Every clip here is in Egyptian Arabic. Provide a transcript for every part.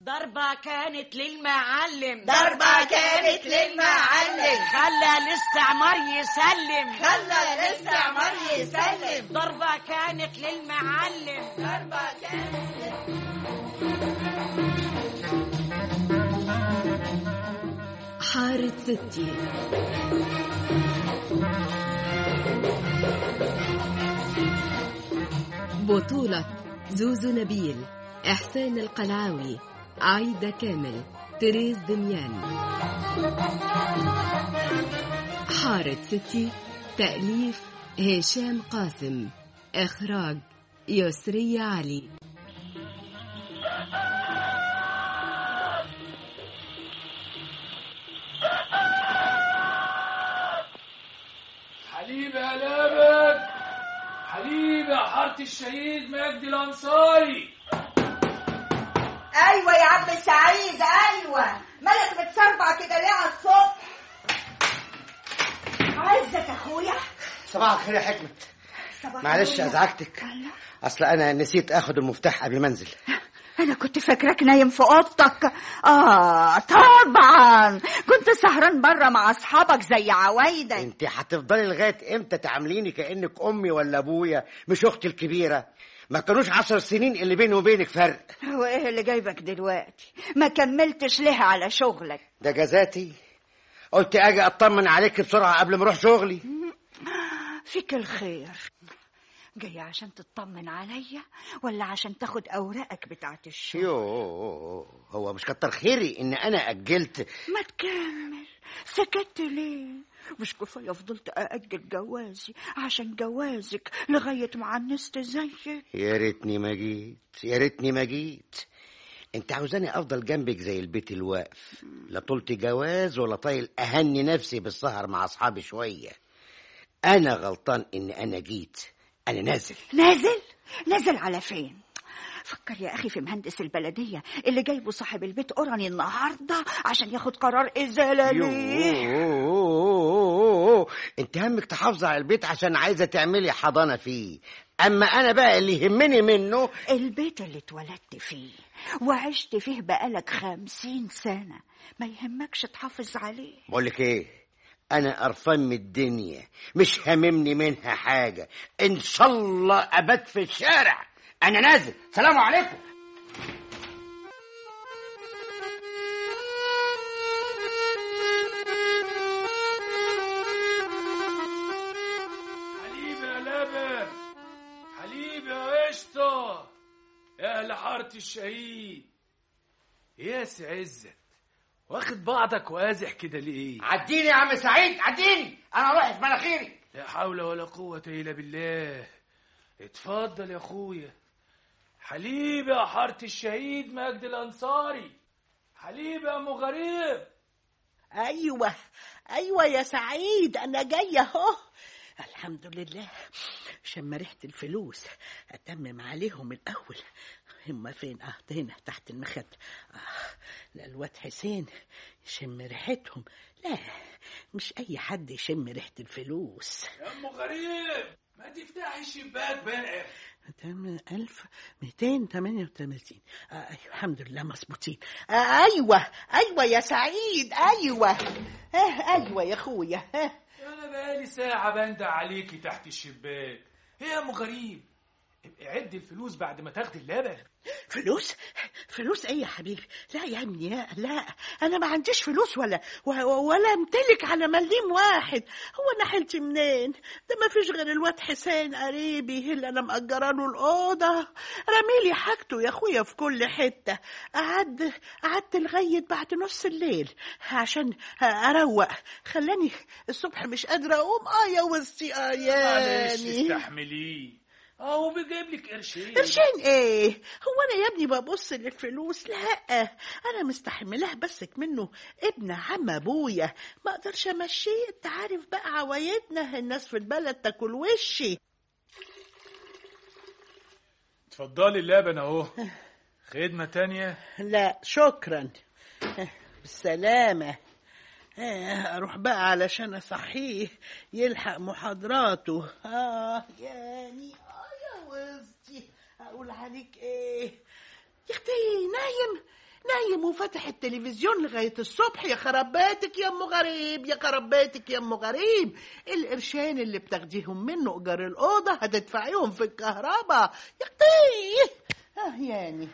ضربة كانت للمعلم ضربة كانت للمعلم خلى الاستعمار يسلم خلى الاستعمار يسلم ضربة كانت للمعلم ضربة كانت حارة ستي بطولة زوزو نبيل إحسان القلعاوي عايدة كامل تريز دميان حارة ستي تأليف هشام قاسم إخراج يسري علي حليب يا لبن حليب يا حارة الشهيد مجدي الأنصاري ايوه يا عم سعيد ايوه مالك متسربع كده ليه على الصبح عزك اخويا صباح الخير يا حكمة صباح معلش النور. ازعجتك الله. اصل انا نسيت اخد المفتاح قبل ما انزل انا كنت فاكراك نايم في اوضتك اه طبعا كنت سهران بره مع اصحابك زي عوايدك انت هتفضلي لغايه امتى تعامليني كانك امي ولا ابويا مش اختي الكبيره ما كانوش عشر سنين اللي بيني وبينك فرق هو ايه اللي جايبك دلوقتي ما كملتش ليه على شغلك ده جزاتي قلت اجي اطمن عليك بسرعه قبل ما اروح شغلي فيك الخير جاي عشان تطمن عليا ولا عشان تاخد اوراقك بتاعت الشغل يو هو مش كتر خيري ان انا اجلت ما تكمل سكت ليه مش كفايه فضلت ااجل جوازي عشان جوازك لغايه ما عنست زيك يا ريتني ما جيت يا ريتني ما جيت انت عاوزاني افضل جنبك زي البيت الواقف لا طولت جواز ولا طايل اهني نفسي بالسهر مع اصحابي شويه انا غلطان ان انا جيت انا نازل نازل نازل على فين فكر يا اخي في مهندس البلديه اللي جايبه صاحب البيت اوراني النهارده عشان ياخد قرار ازاله ليه يوه. انت همك تحافظي على البيت عشان عايزه تعملي حضانه فيه اما انا بقى اللي يهمني منه البيت اللي اتولدت فيه وعشت فيه بقالك خمسين سنة ما يهمكش تحافظ عليه بقول لك ايه انا قرفان من الدنيا مش هاممني منها حاجه ان شاء الله ابات في الشارع انا نازل سلام عليكم حليب يا لبن حليب يا قشطة يا أهل حارة الشهيد يا سي عزت واخد بعضك وازح كده ليه عديني يا عم سعيد عديني انا رايح في مناخيري لا حول ولا قوة إلا بالله اتفضل يا أخويا حليب يا حارة الشهيد مجدي الأنصاري حليب يا أم غريب ايوه ايوه يا سعيد انا جايه اهو الحمد لله شم ريحه الفلوس اتمم عليهم الاول هما فين اه هنا تحت المخد آه لا الواد حسين يشم ريحتهم لا مش اي حد يشم ريحه الفلوس يا أم غريب ما تفتحي الشباك بقى تم ألف ميتين تمانية وتمانين آه أيوة الحمد لله مظبوطين آه أيوة أيوة يا سعيد أيوة آه أيوة يا أخويا آه أنا بقالي ساعة بندع عليكي تحت الشباك هي يا أم غريب ابقي عد الفلوس بعد ما تاخدي اللبن فلوس فلوس ايه يا حبيبي لا يا ابني لا, لا انا ما عنديش فلوس ولا و- ولا امتلك على مليم واحد هو انا حيلتي منين ده ما فيش غير الواد حسين قريبي اللي انا مأجره له الاوضه رميلي حاجته يا اخويا في كل حته قعد قعدت لغايه بعد نص الليل عشان اروق خلاني الصبح مش قادره اقوم اه يا وسطي اه معلش ياني استحمليه اهو بيجيب لك قرشين قرشين ايه هو انا يا ابني ببص للفلوس لا انا مستحملاه بسك منه ابن عم ابويا ما اقدرش امشيه انت عارف بقى عوايدنا الناس في البلد تاكل وشي اتفضلي اللبن اهو خدمة تانية لا شكرا بالسلامة آه، اروح بقى علشان اصحيه يلحق محاضراته اه يعني اه يا وزتي اقول عليك ايه يا اختي نايم نايم وفتح التلفزيون لغاية الصبح يا خرباتك يا ام غريب يا خرباتك يا ام غريب القرشين اللي بتاخديهم منه ايجار الأوضة هتدفعيهم في الكهرباء يا اختي اه يعني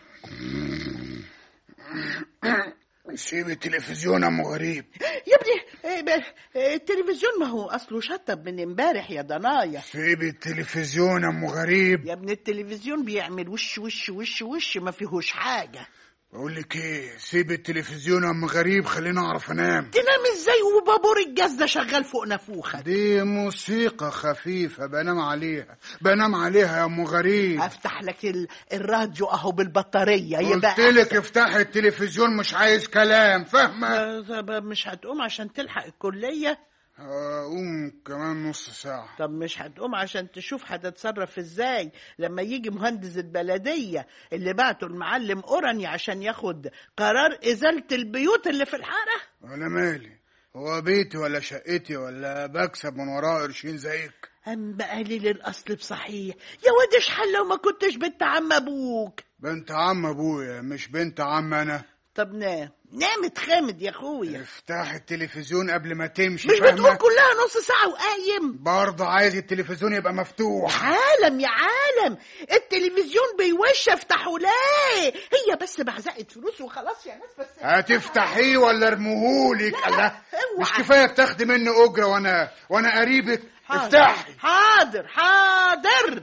سيب التلفزيون يا ام غريب يا ابني إيه ب- إيه التلفزيون ما هو اصله شطب من امبارح يا ضنايا سيب التلفزيون يا ام غريب يا ابني التلفزيون بيعمل وش وش وش وش ما فيهوش حاجة بقول لك ايه سيب التلفزيون يا ام غريب خليني اعرف انام تنام ازاي وبابور الجاز ده شغال فوق نافوخك دي موسيقى خفيفة بنام عليها بنام عليها يا ام غريب افتح لك ال- الراديو اهو بالبطارية قلت يبقى لك افتحي التلفزيون مش عايز كلام فاهمة آه، طب مش هتقوم عشان تلحق الكلية هقوم كمان نص ساعة طب مش هتقوم عشان تشوف هتتصرف ازاي لما يجي مهندس البلدية اللي بعته المعلم أوراني عشان ياخد قرار إزالة البيوت اللي في الحارة ولا مالي هو بيتي ولا شقتي ولا بكسب من وراه قرشين زيك أم بقى قليل الأصل بصحيح يا واد اشحال لو ما كنتش بنت عم أبوك بنت عم ابويا مش بنت عم انا طب نام نام اتخامد يا أخويا افتح التلفزيون قبل ما تمشي مش فاهمة؟ بتقول كلها نص ساعة وقايم برضه عايز التلفزيون يبقى مفتوح عالم يا عالم التلفزيون بيوش افتحوا ليه هي بس بعزقت فلوس وخلاص يا ناس بس هتفتحيه ولا ارموهولك الله اوعى. مش كفايه بتاخدي مني اجره وانا وانا قريبك حاضر. افتحي حاضر حاضر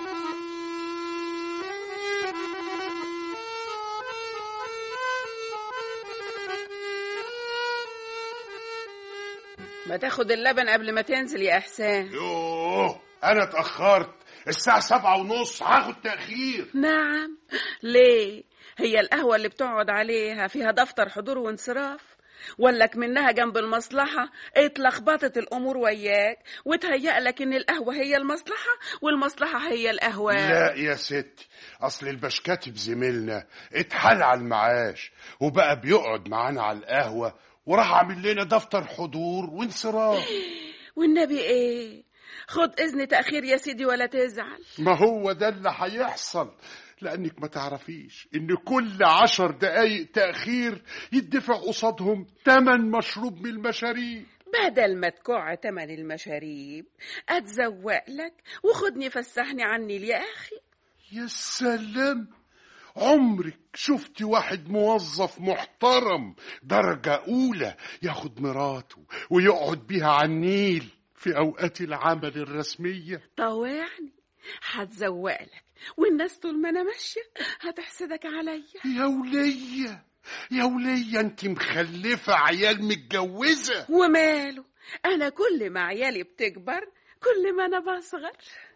ما تاخد اللبن قبل ما تنزل يا احسان يوه انا اتاخرت الساعه سبعة ونص هاخد تاخير نعم ليه هي القهوة اللي بتقعد عليها فيها دفتر حضور وانصراف ولك منها جنب المصلحة اتلخبطت الأمور وياك وتهيأ لك إن القهوة هي المصلحة والمصلحة هي القهوة لا يا ستي اصل البشكاتب زميلنا اتحل على المعاش وبقى بيقعد معانا على القهوه وراح عامل لنا دفتر حضور وانصراف والنبي إيه خد إذن تأخير يا سيدي ولا تزعل ما هو ده اللي هيحصل لانك ما تعرفيش ان كل عشر دقايق تاخير يدفع قصادهم تمن مشروب من المشاريب بدل ما تكع تمن المشاريب أتزوق لك وخدني فسحني عني يا أخي يا سلام عمرك شفتي واحد موظف محترم درجة أولى ياخد مراته ويقعد بيها على النيل في أوقات العمل الرسمية طوعني هتزوق لك والناس طول ما أنا ماشية هتحسدك عليا يا ولية يا ولية انت مخلفة عيال متجوزة وماله أنا كل ما عيالي بتكبر كل ما أنا بصغر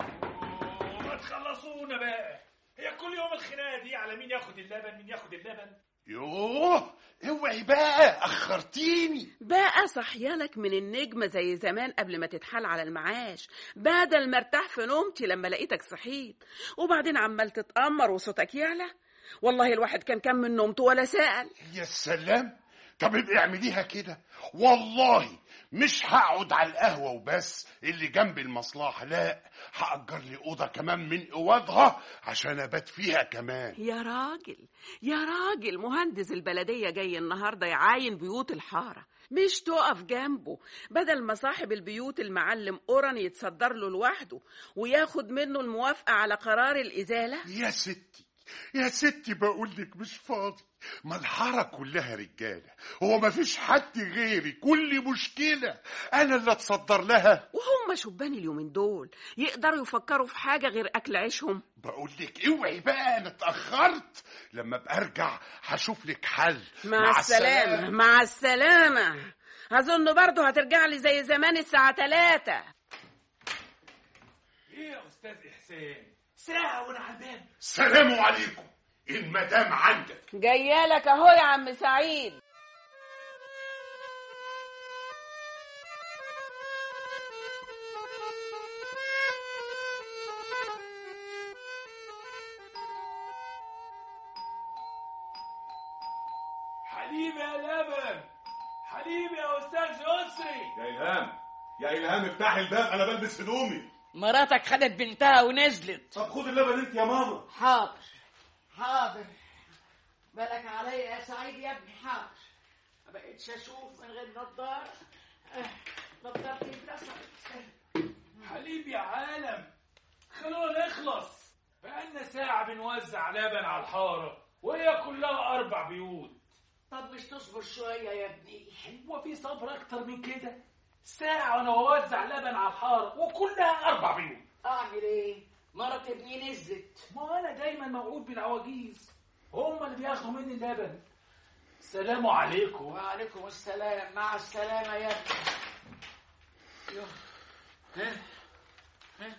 ما تخلصونا بقى هي كل يوم الخناقه دي على مين ياخد اللبن مين ياخد اللبن يوه اوعي بقى أخرتيني بقى صحيالك من النجمة زي زمان قبل ما تتحال على المعاش بدل ما ارتاح في نومتي لما لقيتك صحيت وبعدين عمال تتأمر وصوتك يعلى والله الواحد كان كم من نومته ولا سأل يا سلام طب ابقي اعمليها كده والله مش هقعد على القهوة وبس اللي جنب المصلحة لا هأجر لي أوضة كمان من أوضها عشان أبات فيها كمان يا راجل يا راجل مهندس البلدية جاي النهاردة يعاين بيوت الحارة مش تقف جنبه بدل ما صاحب البيوت المعلم أوران يتصدر له لوحده وياخد منه الموافقة على قرار الإزالة يا ستي يا ستي بقول لك مش فاضي ما الحارة كلها رجالة هو ما فيش حد غيري كل مشكلة أنا اللي أتصدر لها وهم شبان اليومين دول يقدروا يفكروا في حاجة غير أكل عيشهم بقول لك اوعي بقى أنا اتأخرت لما أبقى أرجع هشوف لك حل مع, السلامة مع السلامة أظن برضه هترجع لي زي زمان الساعة تلاتة ايه يا استاذ احسان ساعه وانا على الباب سلام عليكم المدام عندك جايالك أهو يا عم سعيد حليب يا لبن حليب يا استاذ يسري يا إلهام يا إلهام افتحي الباب أنا بلبس هدومي مراتك خدت بنتها ونزلت طب خد اللبن أنت يا ماما حاضر حاضر بالك عليا يا سعيد يا ابني حاضر ما بقتش اشوف من غير نضاره آه، نضارتي اتكسرت حليب يا عالم خلونا نخلص بقالنا ساعة بنوزع لبن على الحارة وهي كلها أربع بيوت طب مش تصبر شويه يا ابني هو في صبر أكتر من كده ساعة وأنا بوزع لبن على الحارة وكلها أربع بيوت اعمل ايه مرات ابني نزلت ما أنا دايما موعود بالعواجيز هم اللي بياخدوا مني اللبن سلام عليكم وعليكم السلام مع السلامه يا ابني يوه. ها ها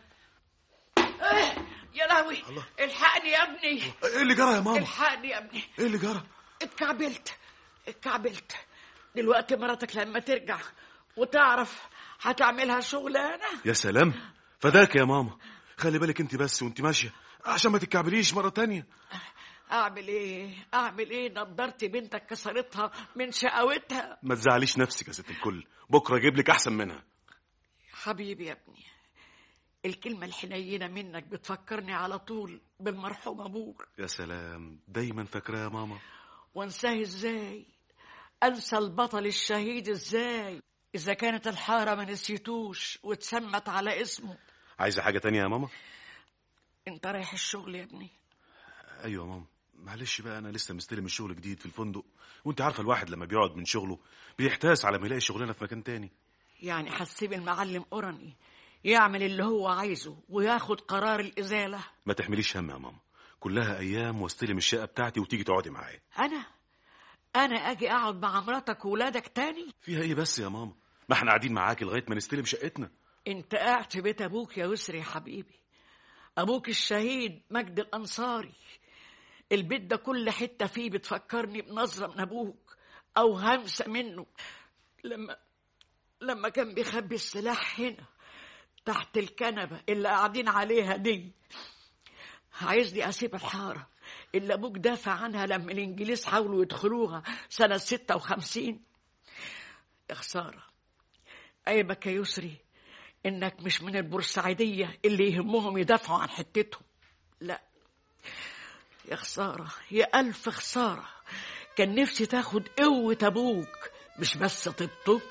آه، يا لهوي الحقني يا ابني ايه اللي جرى يا ماما الحقني يا ابني ايه اللي جرى اتكعبلت اتكعبلت دلوقتي مراتك لما ترجع وتعرف هتعملها شغلانه يا سلام فداك يا ماما خلي بالك انت بس وانت ماشيه عشان ما تتكعبليش مره تانية اعمل ايه اعمل ايه نضارتي بنتك كسرتها من شقاوتها ما تزعليش نفسك يا ست الكل بكره اجيب لك احسن منها حبيبي يا ابني الكلمة الحنينة منك بتفكرني على طول بالمرحوم أبوك يا سلام دايما فاكره يا ماما وانساه ازاي انسى البطل الشهيد ازاي اذا كانت الحارة ما نسيتوش واتسمت على اسمه عايزه حاجه تانية يا ماما انت رايح الشغل يا ابني ايوه يا ماما معلش بقى انا لسه مستلم الشغل جديد في الفندق وانت عارفه الواحد لما بيقعد من شغله بيحتاس على ما يلاقي شغلانه في مكان تاني يعني هتسيب المعلم أوراني يعمل اللي هو عايزه وياخد قرار الإزالة ما تحمليش هم يا ماما كلها ايام واستلم الشقه بتاعتي وتيجي تقعدي معايا أنا أنا أجي أقعد مع مراتك وولادك تاني فيها ايه بس يا ماما ما احنا قاعدين معاكي لغايه ما نستلم شقتنا انت قاعد في بيت ابوك يا يسري يا حبيبي ابوك الشهيد مجد الانصاري البيت ده كل حته فيه بتفكرني بنظره من ابوك او همسه منه لما لما كان بيخبي السلاح هنا تحت الكنبه اللي قاعدين عليها دي عايزني اسيب الحاره اللي ابوك دافع عنها لما الانجليز حاولوا يدخلوها سنه ستة وخمسين يا خساره عيبك يا يسري انك مش من البورسعيديه اللي يهمهم يدافعوا عن حتتهم لا يا خساره يا الف خساره كان نفسي تاخد قوه ابوك مش بس طيبته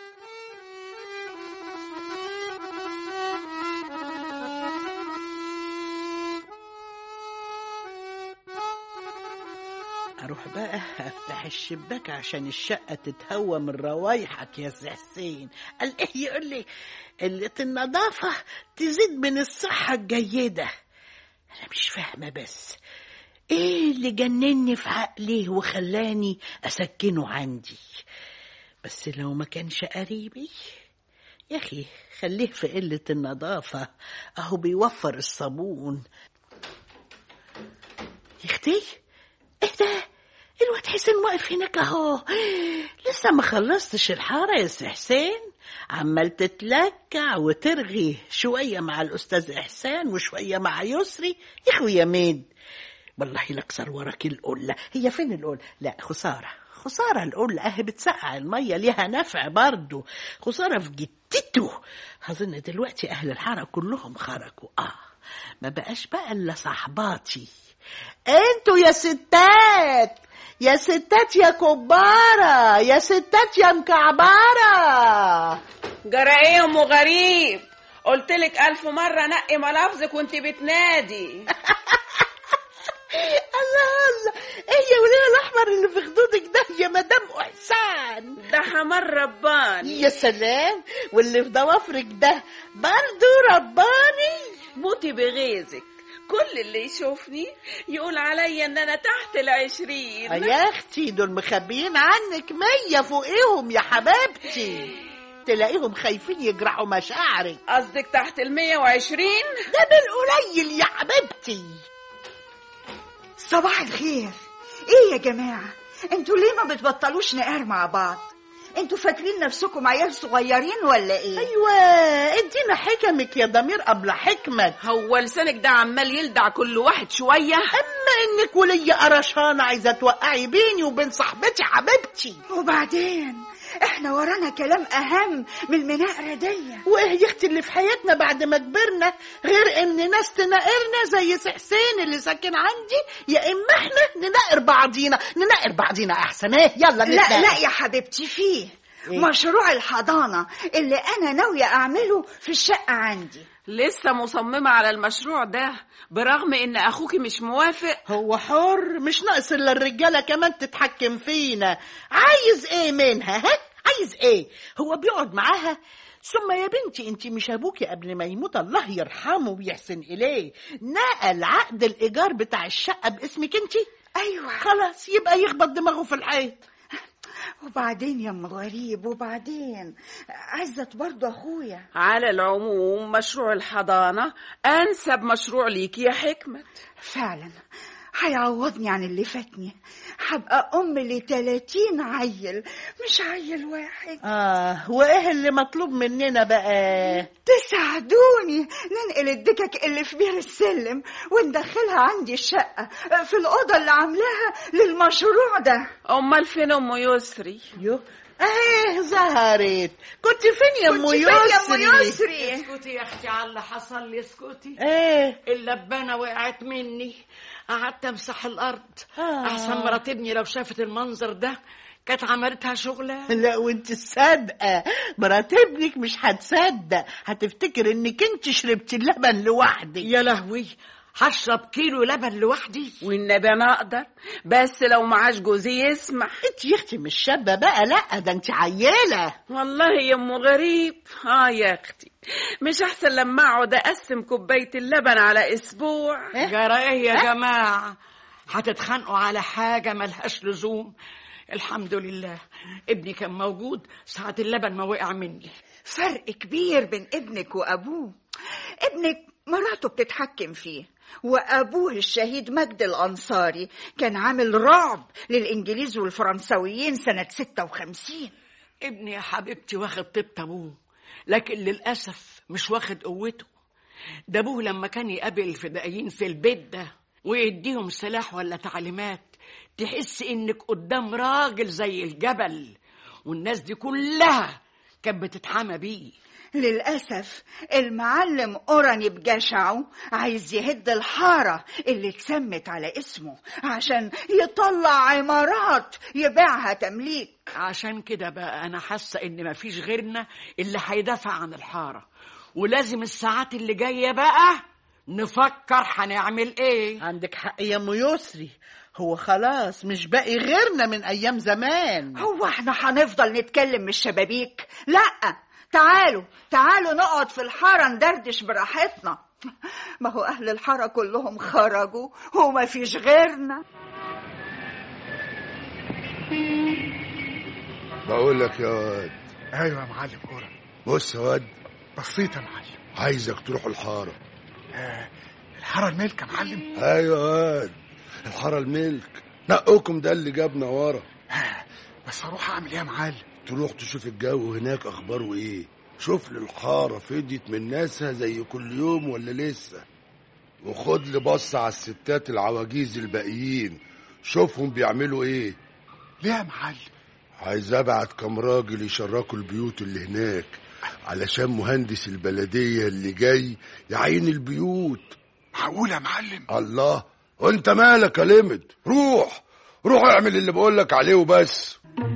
اروح بقى افتح الشباك عشان الشقه تتهوى من روايحك يا سي حسين قال ايه يقول لي قله النظافه تزيد من الصحه الجيده انا مش فاهمه بس ايه اللي جنني في عقلي وخلاني اسكنه عندي بس لو ما كانش قريبي يا اخي خليه في قله النظافه اهو بيوفر الصابون يا اختي ايه ده الواد حسين واقف هناك اهو لسه ما خلصتش الحاره يا سي حسين عمال تتلكع وترغي شويه مع الاستاذ احسان وشويه مع يسري يا اخويا مين والله لاكسر وراك القله هي فين القله لا خساره خسارة القلة اهي بتسقع المية ليها نفع برضو خسارة في جتته أظن دلوقتي أهل الحارة كلهم خرجوا آه ما بقاش بقى إلا صحباتي انتوا يا ستات يا ستات يا كبارة يا ستات يا مكعبرة جرى ايه يا ام غريب قلت لك الف مره نقي ملافظك وانت بتنادي الله الله ايه يا وليه الاحمر اللي في خدودك ده يا مدام احسان ده حمار رباني يا سلام واللي في ضوافرك ده برضو رباني موتي بغيظك كل اللي يشوفني يقول عليا ان انا تحت العشرين يا اختي دول مخبيين عنك مية فوقيهم يا حبيبتي تلاقيهم خايفين يجرحوا مشاعرك قصدك تحت المية وعشرين ده بالقليل يا حبيبتي صباح الخير ايه يا جماعة انتوا ليه ما بتبطلوش نقار مع بعض انتوا فاكرين نفسكم عيال صغيرين ولا ايه ايوه ادينا حكمك يا ضمير قبل حكمك هو لسانك ده عمال يلدع كل واحد شوية اما انك ولية قرشانة عايزة توقعي بيني وبين صاحبتي حبيبتي وبعدين احنا ورانا كلام اهم من المناقره دي وايه يا اختي اللي في حياتنا بعد ما كبرنا غير ان ناس تناقرنا زي سي حسين اللي ساكن عندي يا اما احنا نناقر بعضينا نناقر بعضينا احسن ايه يلا لا نتناقر. لا يا حبيبتي فيه إيه؟ مشروع الحضانه اللي انا ناويه اعمله في الشقه عندي لسه مصممة على المشروع ده برغم ان اخوكي مش موافق هو حر مش ناقص الا الرجاله كمان تتحكم فينا عايز ايه منها ها عايز ايه هو بيقعد معاها ثم يا بنتي انت مش ابوكي قبل ما يموت الله يرحمه ويحسن اليه نقل عقد الايجار بتاع الشقه باسمك انت ايوه خلاص يبقى يخبط دماغه في الحيط وبعدين يا ام غريب وبعدين عزت برضه اخويا على العموم مشروع الحضانة انسب مشروع ليكي يا حكمة فعلا هيعوضني عن اللي فاتني هبقى ام ل 30 عيل مش عيل واحد اه وايه اللي مطلوب مننا بقى تساعدوني ننقل الدكك اللي في بير السلم وندخلها عندي الشقة في الأوضة اللي عاملاها للمشروع ده امال فين ام يسري يو ايه ظهرت كنت فين يا ام كنت فين يا أم يسري يسري اسكتي يا اختي على اللي حصل لي اسكتي ايه اللبانه وقعت مني قعدت امسح الارض آه. احسن مرات ابني لو شافت المنظر ده كانت عملتها شغلانه لا وانت صادقه مرات ابنك مش هتصدق هتفتكر انك انت شربت اللبن لوحدك يا لهوي هشرب كيلو لبن لوحدي والنبي انا اقدر بس لو معاش جوزي يسمح انت يا اختي مش شابه بقى لا ده انت عياله والله يا ام غريب اه يا اختي مش احسن لما اقعد اقسم كوبايه اللبن على اسبوع جرى ايه يا جماعه هتتخانقوا على حاجه ملهاش لزوم الحمد لله ابني كان موجود ساعة اللبن ما وقع مني فرق كبير بين ابنك وأبوه ابنك مراته بتتحكم فيه وأبوه الشهيد مجد الأنصاري كان عامل رعب للإنجليز والفرنسويين سنة 56 ابني يا حبيبتي واخد طيبة ابوه لكن للأسف مش واخد قوته ده ابوه لما كان يقابل الفدائيين في البيت ده ويديهم سلاح ولا تعليمات تحس انك قدام راجل زي الجبل والناس دي كلها كانت بتتحامى بيه للأسف المعلم أوراني بجشعه عايز يهد الحارة اللي اتسمت على اسمه عشان يطلع عمارات يبيعها تمليك عشان كده بقى انا حاسه ان مفيش غيرنا اللي هيدافع عن الحاره ولازم الساعات اللي جايه بقى نفكر هنعمل ايه عندك حق يا ام يسري هو خلاص مش باقي غيرنا من ايام زمان هو احنا هنفضل نتكلم من الشبابيك لا تعالوا تعالوا نقعد في الحارة ندردش براحتنا ما هو أهل الحارة كلهم خرجوا وما فيش غيرنا بقول لك يا واد ايوه يا معلم كوره بص يا واد بصيت يا معلم عايزك تروح الحاره آه الحاره الملك يا معلم ايوه يا واد الحاره الملك نقوكم ده اللي جابنا ورا آه بس اروح اعمل ايه يا معلم تروح تشوف الجو هناك اخباره ايه شوف لي الحاره فديت من ناسها زي كل يوم ولا لسه وخد لي بص على الستات العواجيز الباقيين شوفهم بيعملوا ايه ليه يا معلم عايز ابعت كام راجل يشركوا البيوت اللي هناك علشان مهندس البلديه اللي جاي يعين البيوت معقول يا معلم الله وانت مالك يا لمد روح روح اعمل اللي بقولك عليه وبس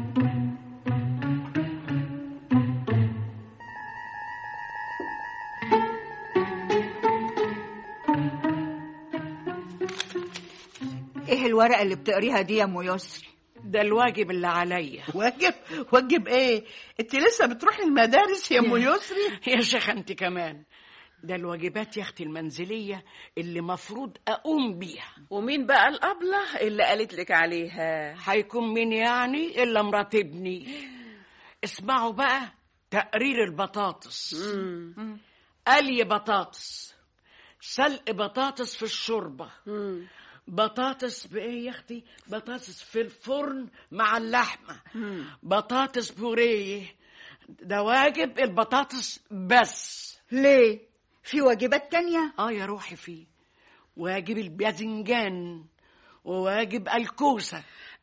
ايه الورقة اللي بتقريها دي يا ام يسري ده الواجب اللي عليا واجب واجب ايه انت لسه بتروحي المدارس يا ام يسري يا شيخ انت كمان ده الواجبات يا اختي المنزليه اللي مفروض اقوم بيها ومين بقى الأبلة اللي قالت لك عليها هيكون مين يعني الا مرات ابني اسمعوا بقى تقرير البطاطس مم. قلي بطاطس سلق بطاطس في الشوربه مم. بطاطس بايه يا اختي بطاطس في الفرن مع اللحمه مم. بطاطس بوريه ده واجب البطاطس بس ليه في واجبات تانية اه يا روحي فيه واجب الباذنجان وواجب الكوسه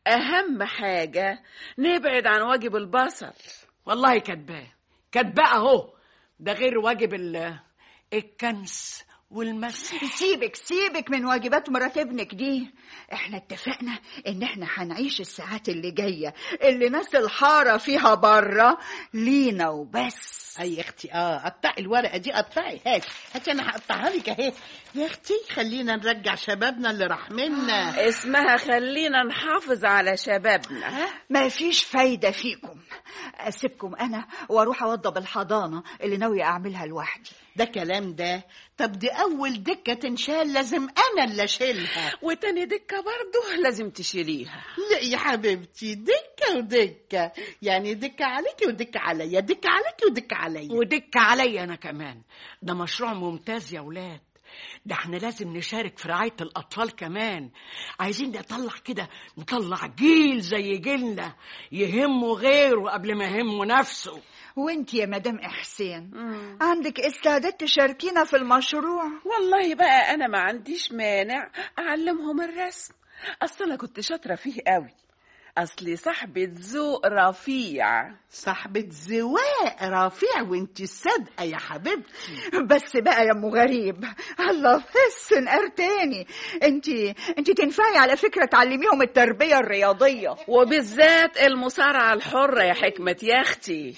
أهم حاجة نبعد عن واجب البصر والله كاتباه كاتباه اهو ده غير واجب ال الكنس والمسح سيبك سيبك من واجبات مرات ابنك دي احنا اتفقنا ان احنا هنعيش الساعات اللي جاية اللي ناس الحارة فيها بره لينا وبس اي يا اختي اه قطعي الورقه دي قطعي هات هاتي انا هقطعها لك اهي يا اختي خلينا نرجع شبابنا اللي راح منا اسمها خلينا نحافظ على شبابنا ما فيش فايدة فيكم أسيبكم أنا وأروح أوضب الحضانة اللي ناوية أعملها لوحدي ده كلام ده طب دي اول دكه تنشال لازم انا اللي اشيلها وتاني دكة برضه لازم تشيليها لا يا حبيبتي دكه ودكه يعني دكه عليكي ودكه عليا دكه عليكي ودكه عليا ودك عليا انا كمان ده مشروع ممتاز يا ولاد ده احنا لازم نشارك في رعاية الأطفال كمان عايزين نطلع كده نطلع جيل زي جيلنا يهمه غيره قبل ما يهمه نفسه وانت يا مدام إحسان عندك استعداد تشاركينا في المشروع والله بقى أنا ما عنديش مانع أعلمهم الرسم أصل أنا كنت شاطرة فيه قوي أصلي صاحبة ذوق رفيع صاحبة زواق رفيع وانت صادقة يا حبيبتي بس بقى يا ام غريب الله بس نقر تاني انت انت تنفعي على فكرة تعلميهم التربية الرياضية وبالذات المصارعة الحرة يا حكمة يا أختي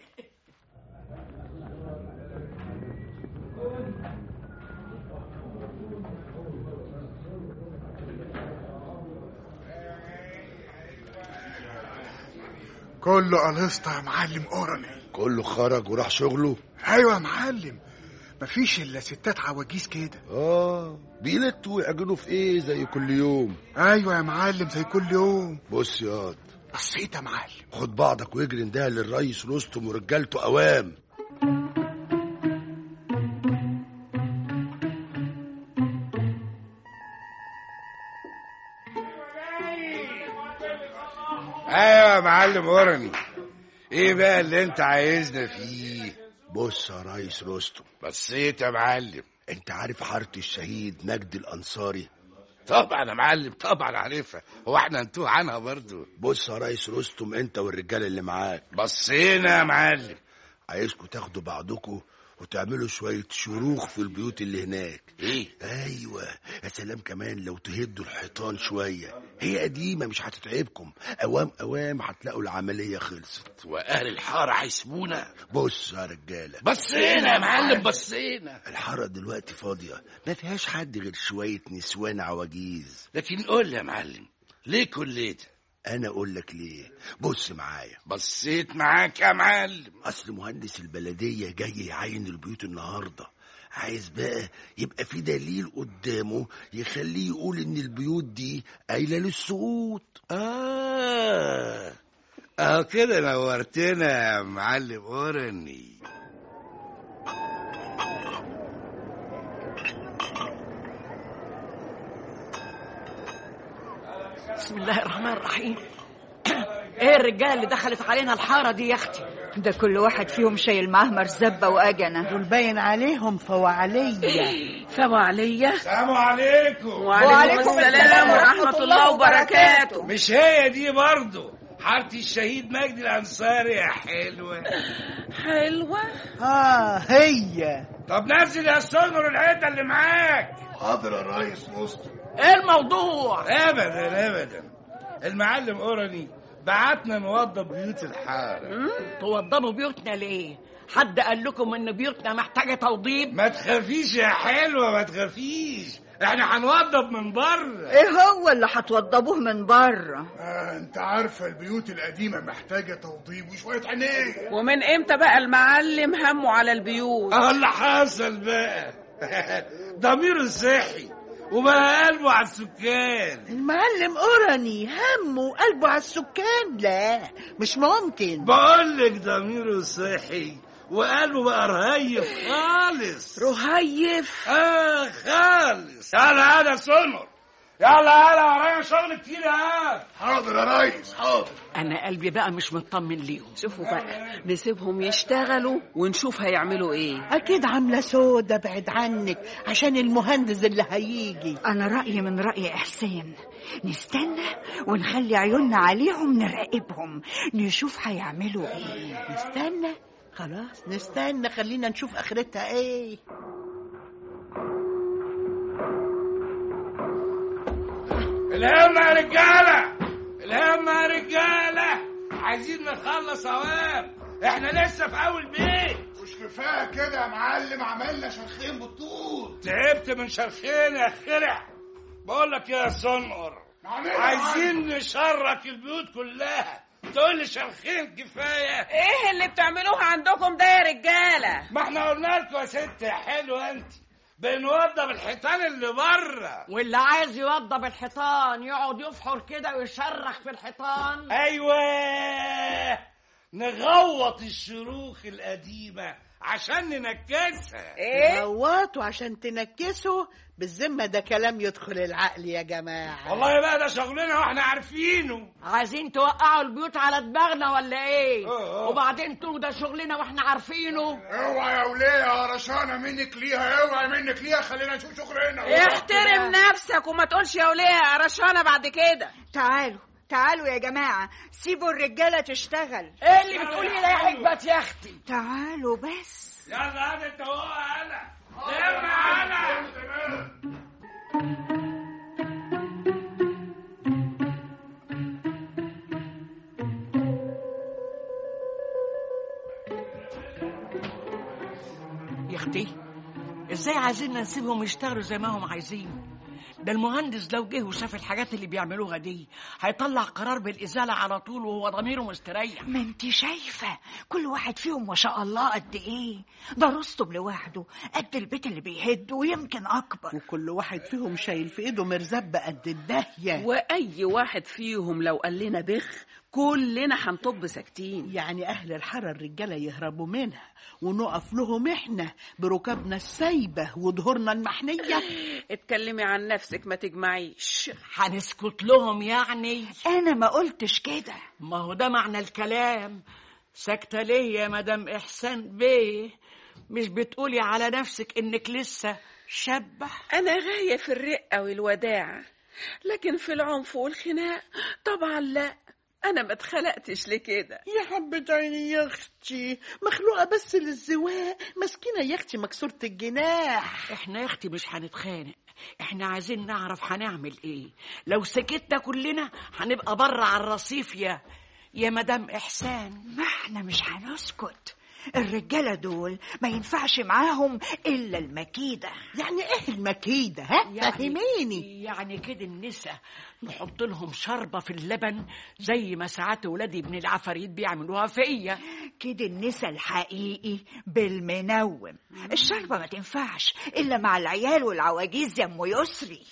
كله قلصت يا معلم اورني كله خرج وراح شغله ايوه يا معلم مفيش الا ستات عواجيز كده اه بيلتوا ويعجنوا في ايه زي كل يوم ايوه يا معلم زي كل يوم بص ياض بصيت يا معلم خد بعضك واجري اندهى للريس رستم ورجالته اوام ايوه يا معلم اورني ايه بقى اللي انت عايزنا فيه بص يا ريس رستم بصيت يا معلم انت عارف حارة الشهيد مجدي الانصاري طبعا يا معلم طبعا عارفها هو احنا نتوه عنها برضو بص يا ريس رستم انت والرجاله اللي معاك بصينا يا معلم عايزكوا تاخدوا بعضكوا وتعملوا شوية شروخ في البيوت اللي هناك ايه ايوه يا سلام كمان لو تهدوا الحيطان شوية هي قديمة مش هتتعبكم اوام اوام هتلاقوا العملية خلصت واهل الحاره هيسيبونا بص يا رجالة بصينا يا معلم بصينا الحارة دلوقتي فاضية ما فيهاش حد غير شوية نسوان عواجيز لكن قول لي يا معلم ليه كل ده انا اقول لك ليه بص معايا بصيت معاك يا معلم اصل مهندس البلديه جاي يعين البيوت النهارده عايز بقى يبقى في دليل قدامه يخليه يقول ان البيوت دي قايله للسقوط اه اه كده نورتنا يا معلم اورني بسم الله الرحمن الرحيم ايه الرجال اللي دخلت علينا الحارة دي يا اختي ده كل واحد فيهم شايل معاه مرزبة وأجنة دول باين عليهم فوعليا فما عليا السلام عليكم وعليكم السلام ورحمة الله وبركاته مش هي دي برضه حارة الشهيد مجدي الأنصاري يا حلوة حلوة اه هي طب نزل يا سونر الحيطة اللي معاك حاضر يا ريس رستم ايه الموضوع أبدا أبدا المعلم أوراني بعتنا نوضب بيوت الحارة توضبوا بيوتنا ليه حد قال لكم ان بيوتنا محتاجة توضيب ما تخافيش يا حلوة ما تخافيش احنا هنوضب من بره ايه هو اللي هتوضبوه من بره آه انت عارفة البيوت القديمة محتاجة توضيب وشوية عناية ومن امتى بقى المعلم همه على البيوت اه اللي حصل بقى ضميره صحي وبقى قلبه على السكان المعلم اوراني همه وقلبه على السكان لا مش ممكن بقول لك ضميره صحي وقلبه بقى رهيف خالص رهيف اه خالص يلا يلا سونر يلا يلا ورايا شغل كتير يا حاضر يا ريس حاضر انا قلبي بقى مش مطمن ليهم شوفوا بقى نسيبهم يشتغلوا ونشوف هيعملوا ايه اكيد عامله سودا بعد عنك عشان المهندس اللي هيجي أنا رأيي من رأي إحسان نستنى ونخلي عيوننا عليهم نراقبهم نشوف هيعملوا ايه نستنى خلاص نستنى خلينا نشوف اخرتها ايه الهم يا رجاله الهم يا رجاله عايزين نخلص اوام احنا لسه في اول بيت مش كفايه كده يا معلم عملنا شرخين بالطول تعبت من شرخين يا خرع بقول لك يا صنقر نعملها عايزين نشرك البيوت كلها تقول لي شرخين كفايه ايه اللي بتعملوه عندكم ده يا رجاله ما احنا قلنا لكم يا ست يا حلوه انت بنوضب الحيطان اللي بره واللي عايز يوضب الحيطان يقعد يفحر كده ويشرخ في الحيطان ايوه نغوط الشروخ القديمه عشان ننكسها ايه غوطوا عشان تنكسوا بالذمة ده كلام يدخل العقل يا جماعة والله بقى ده شغلنا واحنا عارفينه عايزين توقعوا البيوت على دماغنا ولا ايه اه، اه. وبعدين تقولوا ده شغلنا واحنا عارفينه اوعى يا وليه يا رشانه منك ليها اوعى منك ليها خلينا نشوف شغلنا احترم نفسك وما تقولش يا وليه يا رشانه بعد كده تعالوا تعالوا يا جماعة سيبوا الرجالة تشتغل ايه اللي بتقولي ده يا حكمت يا اختي تعالوا بس يلا هذا انت هو انا لما انا يا اختي ازاي عايزين نسيبهم يشتغلوا زي ما هم عايزين ده المهندس لو جه وشاف الحاجات اللي بيعملوها دي هيطلع قرار بالإزالة على طول وهو ضميره مستريح ما انت شايفة كل واحد فيهم ما شاء الله قد ايه ده رستم لوحده قد البيت اللي بيهد ويمكن اكبر وكل واحد فيهم شايل في ايده مرزبة قد الدهية واي واحد فيهم لو قال لنا بخ كلنا هنطب ساكتين يعني أهل الحارة الرجالة يهربوا منها ونقف لهم إحنا بركابنا السايبة وظهورنا المحنية اتكلمي عن نفسك ما تجمعيش هنسكت لهم يعني انا ما قلتش كده ما هو ده معنى الكلام ساكتة ليه يا مدام إحسان بيه مش بتقولي على نفسك إنك لسه شابة انا غايه في الرقه والوداعه لكن في العنف والخناق طبعا لا انا ما اتخلقتش لكده يا حبة عيني يا أختي مخلوقة بس للزواق مسكينة يا أختي مكسورة الجناح احنا يا اختي مش هنتخانق احنا عايزين نعرف هنعمل ايه لو سكتنا كلنا هنبقى بره على الرصيف يا يا مدام احسان ما احنا مش هنسكت الرجالة دول ما ينفعش معاهم إلا المكيدة يعني إيه المكيدة ها يعني- فهميني يعني كده النساء نحط لهم شربة في اللبن زي ما ساعات ولادي ابن العفاريت بيعملوها فيا كده النسا الحقيقي بالمنوم الشربة ما تنفعش إلا مع العيال والعواجيز يا أم يسري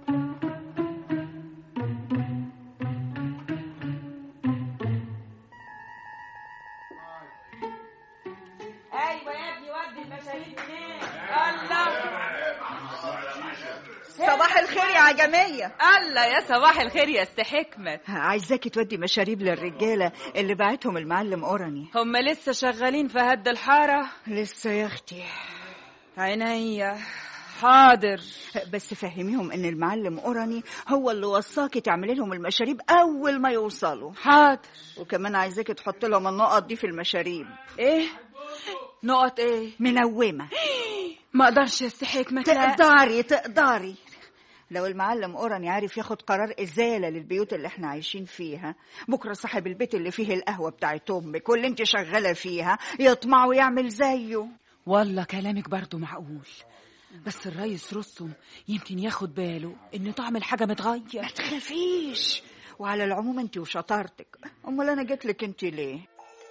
ايوه يا ابني ودي المشاريب هناك الله صباح الخير يا عجمية الله يا صباح الخير يا است حكمت عايزاكي تودي مشاريب للرجالة اللي بعتهم المعلم أوراني هم لسه شغالين في هد الحارة لسه يا أختي عينيا حاضر بس فهميهم ان المعلم أوراني هو اللي وصاكي تعملي لهم المشاريب اول ما يوصلوا حاضر وكمان عايزاكي تحط لهم النقط دي في المشاريب ايه نقط ايه منومة ما اقدرش يا است حكمت لا تقدري تقدري لو المعلم أوراني عارف ياخد قرار إزالة للبيوت اللي احنا عايشين فيها بكرة صاحب البيت اللي فيه القهوة بتاعت أمك واللي انت شغالة فيها يطمع ويعمل زيه والله كلامك برضو معقول بس الريس رستم يمكن ياخد باله ان طعم الحاجة متغير ما تخافيش وعلى العموم انت وشطارتك امال انا جيت لك انت ليه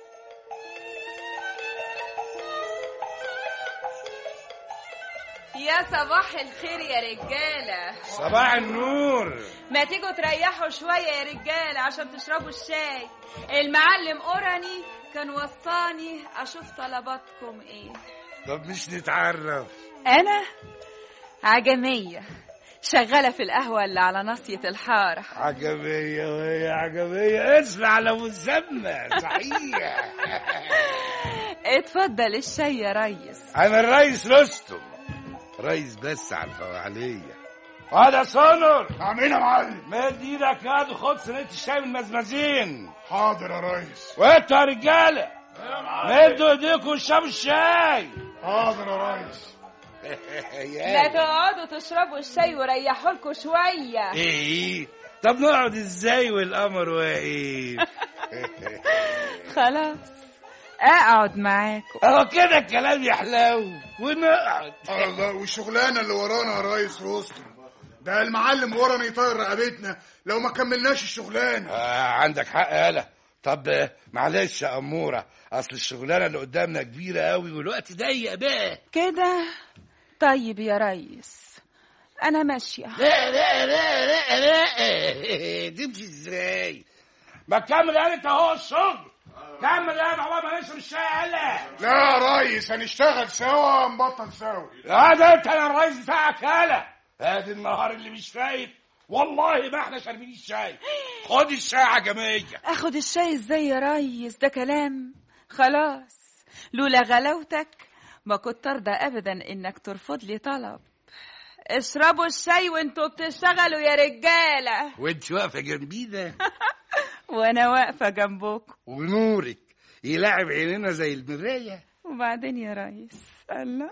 يا صباح الخير يا رجالة صباح النور ما تيجوا تريحوا شوية يا رجالة عشان تشربوا الشاي المعلم أوراني كان وصاني أشوف طلباتكم إيه طب مش نتعرف أنا عجمية شغالة في القهوة اللي على ناصية الحارة عجبية وهي عجبية اسمع على مسمى صحيح اتفضل الشاي يا ريس انا الريس رستم ريس بس على الفوعلية هذا سونر عاملين يا معلم مد ايدك يا خد صينيه الشاي من المزمزين حاضر يا ريس وانتوا يا رجاله مدوا ايديكم واشربوا الشاي حاضر يا ريس لا تقعدوا تشربوا الشاي وريحوا لكم شويه ايه طب نقعد ازاي والقمر واقف خلاص اقعد معاكم اهو كده الكلام يحلو ونقعد الله والشغلانه اللي ورانا يا ريس رستم ده المعلم ورانا يطير رقبتنا لو ما كملناش الشغلانه آه عندك حق يالا طب آه، معلش يا اموره اصل الشغلانه اللي قدامنا كبيره قوي والوقت ضيق بقى كده طيب يا ريس انا ماشيه لا لا لا لا لا تمشي ازاي ما تكمل يا انت اهو الشغل كمل يا عقبال ما نشرب الشاي يلا لا يا ريس هنشتغل سوا نبطل سوا هذا انت يا الرئيس بتاعك يالا ادي النهار اللي مش فايت والله ما احنا شاربين الشاي خد الشاي يا جماعه اخد الشاي ازاي يا ريس ده كلام خلاص لولا غلاوتك ما كنت ارضى ابدا انك ترفض لي طلب اشربوا الشاي وانتوا بتشتغلوا يا رجاله وانت واقفه جنبينا وانا واقفه جنبكم ونورك يلعب عينينا زي المرايه وبعدين يا ريس الله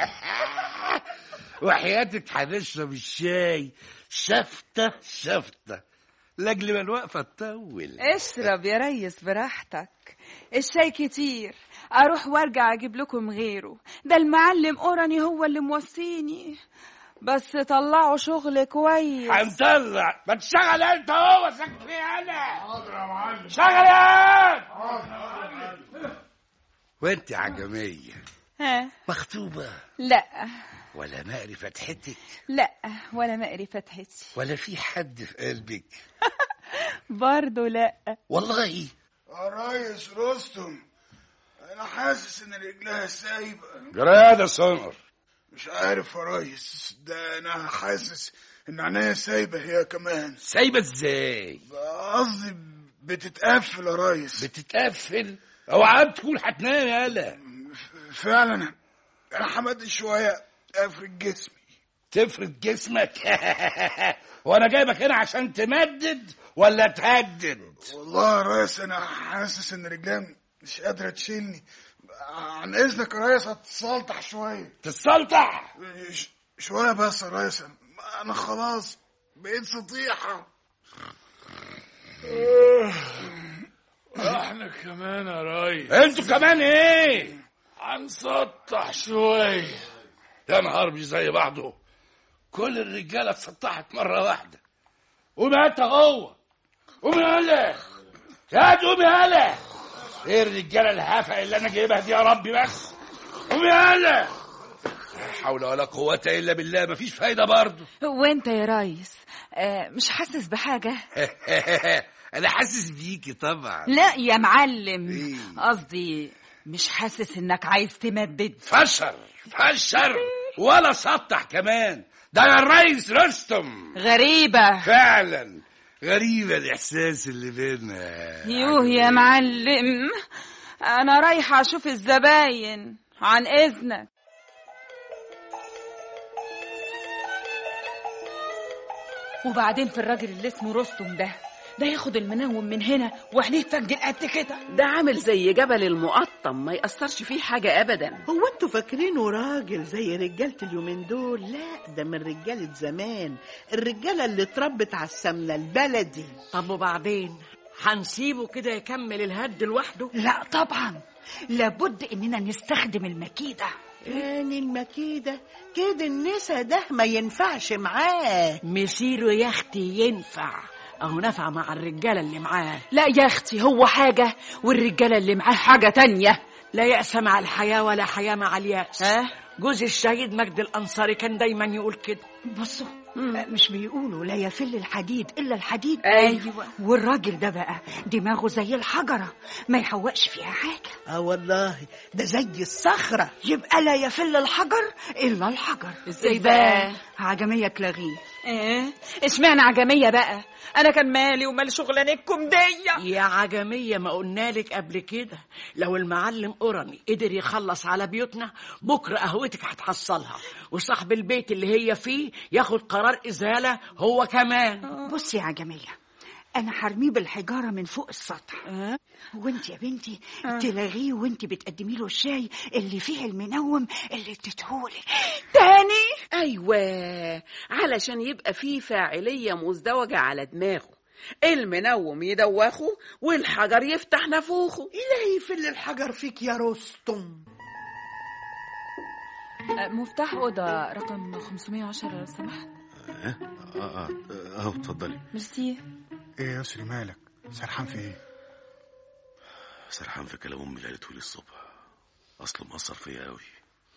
وحياتك هنشرب الشاي شفته شفته لاجل ما الوقفه تطول اشرب يا ريس براحتك الشاي كتير اروح وارجع اجيب لكم غيره ده المعلم اوراني هو اللي موصيني بس طلعوا شغل كويس هنطلع ما تشتغل انت هو ساكت فيه انا حاضر يا معلم شغل يا حاضر وانت يا عجميه ها مخطوبه لا ولا مقري فتحتك لا ولا مقري فتحتي ولا في حد في قلبك برضه لا والله يا ريس رستم انا حاسس ان رجلها سايبه جراد سمر مش عارف يا ريس ده انا حاسس ان عينيا سايبه هي كمان سايبه ازاي قصدي بتتقفل يا ريس بتتقفل اوعى تكون هتنام يالا فعلا انا حمد شويه افرد جسمي تفرد جسمك وانا جايبك هنا عشان تمدد ولا تهدد والله يا ريس انا حاسس ان رجليا مش قادره تشيلني عن اذنك يا ريس هتسلطح شويه تتسلطح ش- شويه بس يا ريس انا خلاص بقيت سطيحه احنا كمان يا ريس انتوا كمان ايه هنسطح شوية يا نهار مش زي بعضه كل الرجاله اتسطحت مره واحده قوم انت هو قوم يالا يا قوم يالا ايه الرجاله الهافه اللي انا جايبها دي يا ربي بس قوم يالا لا حول ولا قوه الا بالله مفيش فايده برضه وانت يا ريس آه مش حاسس بحاجه انا حاسس بيكي طبعا لا يا معلم قصدي مش حاسس انك عايز تمدد فشر فشر ولا سطح كمان ده يا الريس رستم غريبة فعلا غريبة الإحساس اللي بينا يوه يا معلم أنا رايحة أشوف الزباين عن إذنك وبعدين في الراجل اللي اسمه رستم ده ده ياخد المنوم من هنا وعينيه تفجر قد كده ده عامل زي جبل المقطم ما يأثرش فيه حاجة أبدا هو انتوا فاكرينه راجل زي رجالة اليومين دول لا ده من رجالة زمان الرجالة اللي اتربت على السمنة البلدي طب وبعدين هنسيبه كده يكمل الهد لوحده لا طبعا لابد اننا نستخدم المكيده يعني المكيدة كده النسا ده ما ينفعش معاه مسيره يا اختي ينفع اهو نفع مع الرجاله اللي معاه لا يا أختي هو حاجة والرجالة اللي معاه حاجة تانية لا يأس مع الحياة ولا حياة مع اليأس ها؟ جوز الشهيد مجد الأنصاري كان دايما يقول كده بصوا مش بيقولوا لا يفل الحديد الا الحديد أيوة. والراجل ده بقى دماغه زي الحجره ما يحوقش فيها حاجه اه والله ده زي الصخرة يبقى لا يفل الحجر الا الحجر إزاي بقى؟ عجميه تلاغيه ايه اشمعنى عجمية بقى انا كان مالي ومال شغلانتكم دي يا عجمية ما قلنالك قبل كده لو المعلم أوراني قدر يخلص على بيوتنا بكرة قهوتك هتحصلها وصاحب البيت اللي هي فيه ياخد قرار إزالة هو كمان بصي يا جميلة أنا هرميه بالحجارة من فوق السطح وانت يا بنتي تلاغيه وانت بتقدمي له الشاي اللي فيه المنوم اللي اديتهولك تاني ايوه علشان يبقى فيه فاعليه مزدوجه على دماغه المنوم يدوخه والحجر يفتح نافوخه إلهي فل الحجر فيك يا رستم أه، مفتاح أوضة رقم 510 لو سمحت اه اه اه اهو اتفضلي ميرسي ايه يا يسري مالك سرحان في ايه سرحان في كلام امي اللي قالته لي الصبح اصله مأثر فيا قوي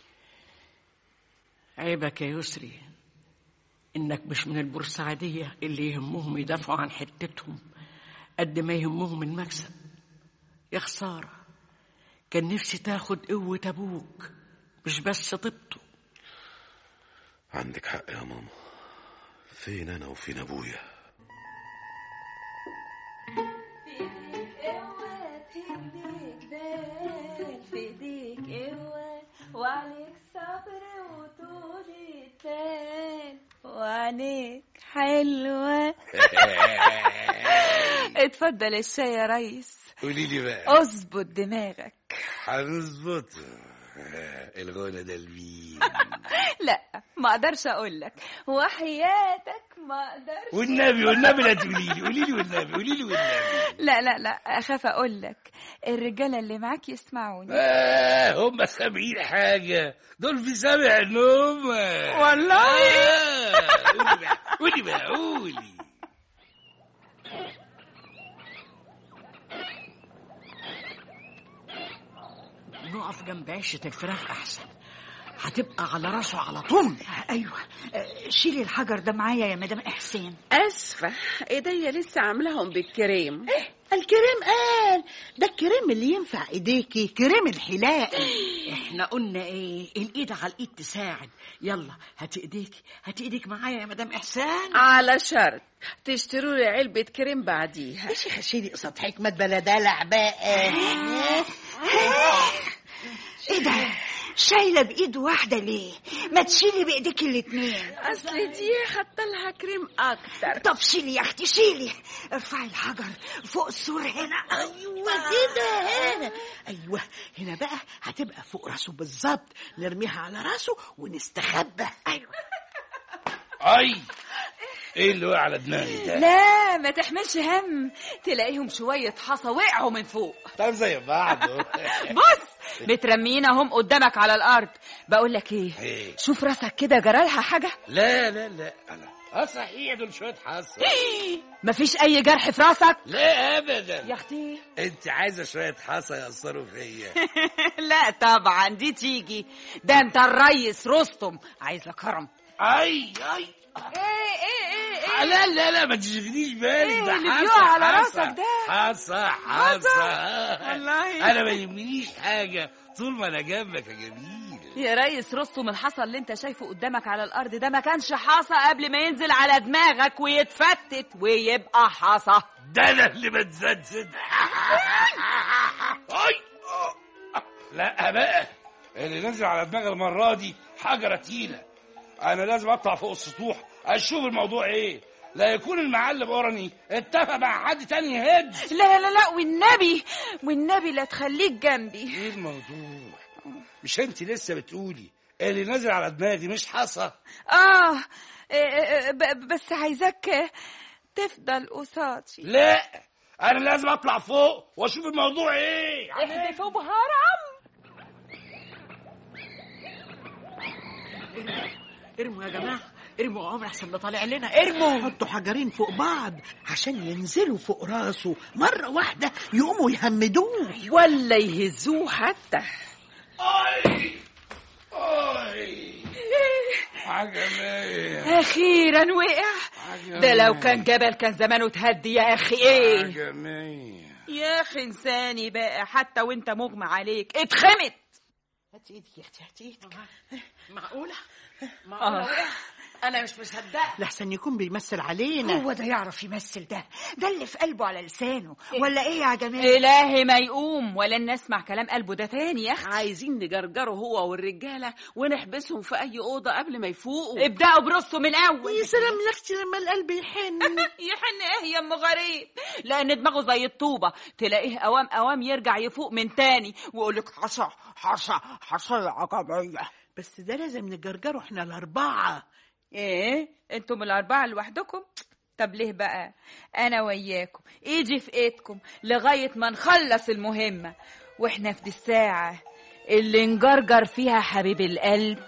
عيبك يا يسري إنك مش من البورسعيدية اللي يهمهم يدافعوا عن حتتهم قد ما يهمهم المكسب يا خسارة كان نفسي تاخد قوة أبوك مش بس طيبته عندك حق يا ماما فين انا وفين ابويا في ايديك قوة وعليك صبر وطولة بال وعينيك حلوة اتفضل الشاي يا ريس قولي لي بقى اظبط دماغك هنظبط الغنى ده لمين لا ما اقدرش اقول لك وحياتك ما اقدرش والنبي والنبي لا تقولي لي قولي لي والنبي قولي لي والنبي لا لا لا اخاف اقول لك الرجاله اللي معاك يسمعوني آه هم سامعين حاجة دول في سامع النوم والله؟ آه، قولي بقى قولي بقى قولي نقف جنب عشة الفراخ أحسن هتبقى على راسه على طول أيوة آه، شيلي الحجر ده معايا يا مدام إحسان اسفه ايديا لسه عاملاهم بالكريم الكريم قال ده الكريم اللي ينفع ايديكي كريم الحلاق احنا قلنا ايه الايد على الايد تساعد يلا هاتي ايديكي هاتي ايدك معايا يا مدام احسان على شرط تشتروا لي علبه كريم بعديها يا شيخة شيلي قصاد حكمة بلا دلع بقى ايه ده شايلة بإيد واحدة ليه ما تشيلي بإيديك الاتنين اصل دي حتى لها كريم اكتر طب شيلي يا اختي شيلي ارفعي الحجر فوق السور هنا ايوه كده هنا ايوه هنا بقى هتبقى فوق راسه بالظبط نرميها على راسه ونستخبى ايوه اي ايه اللي وقع على دماغي ده لا ما تحملش هم تلاقيهم شويه حصى وقعوا من فوق طب زي بعض بص مترميين اهم قدامك على الارض بقول لك ايه إيه؟ شوف راسك كده جرالها حاجه لا لا لا انا اه صحيح دول شويه حصى مفيش اي جرح في راسك لا ابدا يا اختي انت عايزه شويه حصى ياثروا فيا لا طبعا دي تيجي ده انت الريس رستم عايز لك هرم اي اي ايه ايه ايه آه، لا لا لا ما تشغليش بالك إيه ده اللي حصى بيقع على حصى راسك ده؟ حصى حصى والله. انا ما يهمنيش حاجه طول ما انا جنبك يا جميل يا ريس رستم الحصى اللي انت شايفه قدامك على الارض ده ما كانش حصى قبل ما ينزل على دماغك ويتفتت ويبقى حصى ده انا اللي بتزدزد اي لا بقى اللي نزل على دماغي المره دي حجره تقيله انا لازم اطلع فوق السطوح اشوف الموضوع ايه لا يكون المعلم اوراني اتفق مع حد تاني يهد لا لا لا والنبي والنبي لا تخليك جنبي ايه الموضوع مش انت لسه بتقولي اللي نزل على دماغي مش حصى اه إيه، إيه، ب- بس عايزاك تفضل قصادي لا انا لازم اطلع فوق واشوف الموضوع ايه احذفوا بهرم ارموا يا جماعة ارموا يا عمر احسن ده طالع لنا ارموا حطوا حجرين فوق بعض عشان ينزلوا فوق راسه مرة واحدة يقوموا يهمدوه ولا يهزوه حتى اي اي عجمية اخيرا وقع ده لو كان جبل كان زمانه اتهدي يا اخي ايه عجمية يا اخي انساني بقى حتى وانت مغمى عليك اتخمت هات ايدك يا اختي هات ايدك معقولة معقولة انا مش مصدقه لحسن يكون بيمثل علينا هو ده يعرف يمثل ده ده اللي في قلبه على لسانه ولا ايه يا جمال إلهي ما يقوم ولا نسمع كلام قلبه ده تاني يا أختي عايزين نجرجره هو والرجالة ونحبسهم في أي أوضة قبل ما يفوقوا ابدأوا برصه من الأول يا سلام يا اختي لما القلب يحن يحن ايه يا ام غريب لان دماغه زي الطوبه تلاقيه اوام اوام يرجع يفوق من تاني ويقول لك حصى حصى حصى يا عقبيه بس ده لازم نجرجره احنا الاربعه ايه انتم الاربعه لوحدكم طب ليه بقى انا وياكم ايدي في ايدكم لغايه ما نخلص المهمه واحنا في دي الساعه اللي نجرجر فيها حبيب القلب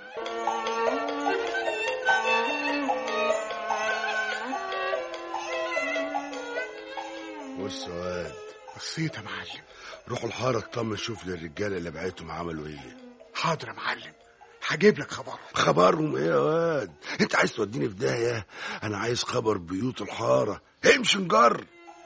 بص يا واد بصيت يا معلم روح الحارة اطمن شوف للرجالة اللي بعتهم عملوا ايه حاضر يا معلم هجيب لك خبر خبرهم ايه يا واد انت عايز توديني في داهية انا عايز خبر بيوت الحارة امشي نجر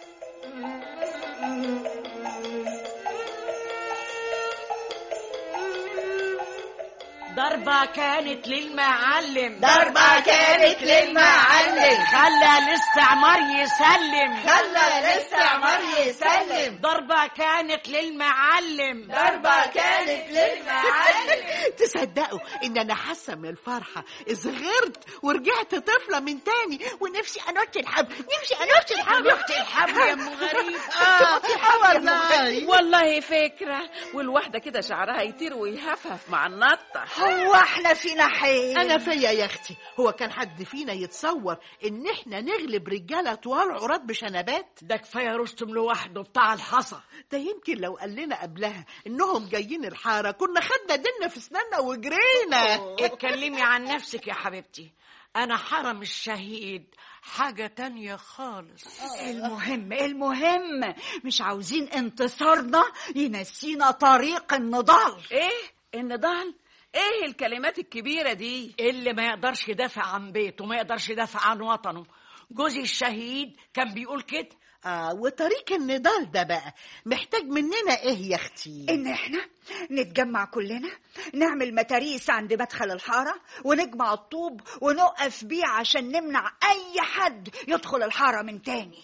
ضربة كانت للمعلم ضربة كانت للمعلم. خلى الاستعمار يسلم خلى الاستعمار يسلم. ضربة كانت للمعلم ضربة كانت للمعلم. تصدقوا ان انا حاسه من الفرحه صغرت ورجعت طفله من تاني ونفسي انط الحبل نفسي انط الحبل نط الحبل يا ام غريب اه والله والله فكرة والواحدة كده شعرها يطير ويهفهف مع النطة هو احنا فينا حيل انا فيا يا اختي هو كان حد فينا يتصور ان احنا نغلب رجاله طوال عراض بشنبات ده كفايه رستم لوحده بتاع الحصى ده يمكن لو قال لنا قبلها انهم جايين الحاره كنا خدنا ديننا في سنانا وجرينا اتكلمي عن نفسك يا حبيبتي انا حرم الشهيد حاجة تانية خالص المهم المهم مش عاوزين انتصارنا ينسينا طريق النضال ايه النضال ايه الكلمات الكبيرة دي اللي ما يقدرش يدافع عن بيته ما يقدرش يدافع عن وطنه جوزي الشهيد كان بيقول كده اه وطريق النضال ده بقى محتاج مننا ايه يا اختي ان احنا نتجمع كلنا نعمل متاريس عند مدخل الحارة ونجمع الطوب ونقف بيه عشان نمنع اي حد يدخل الحارة من تاني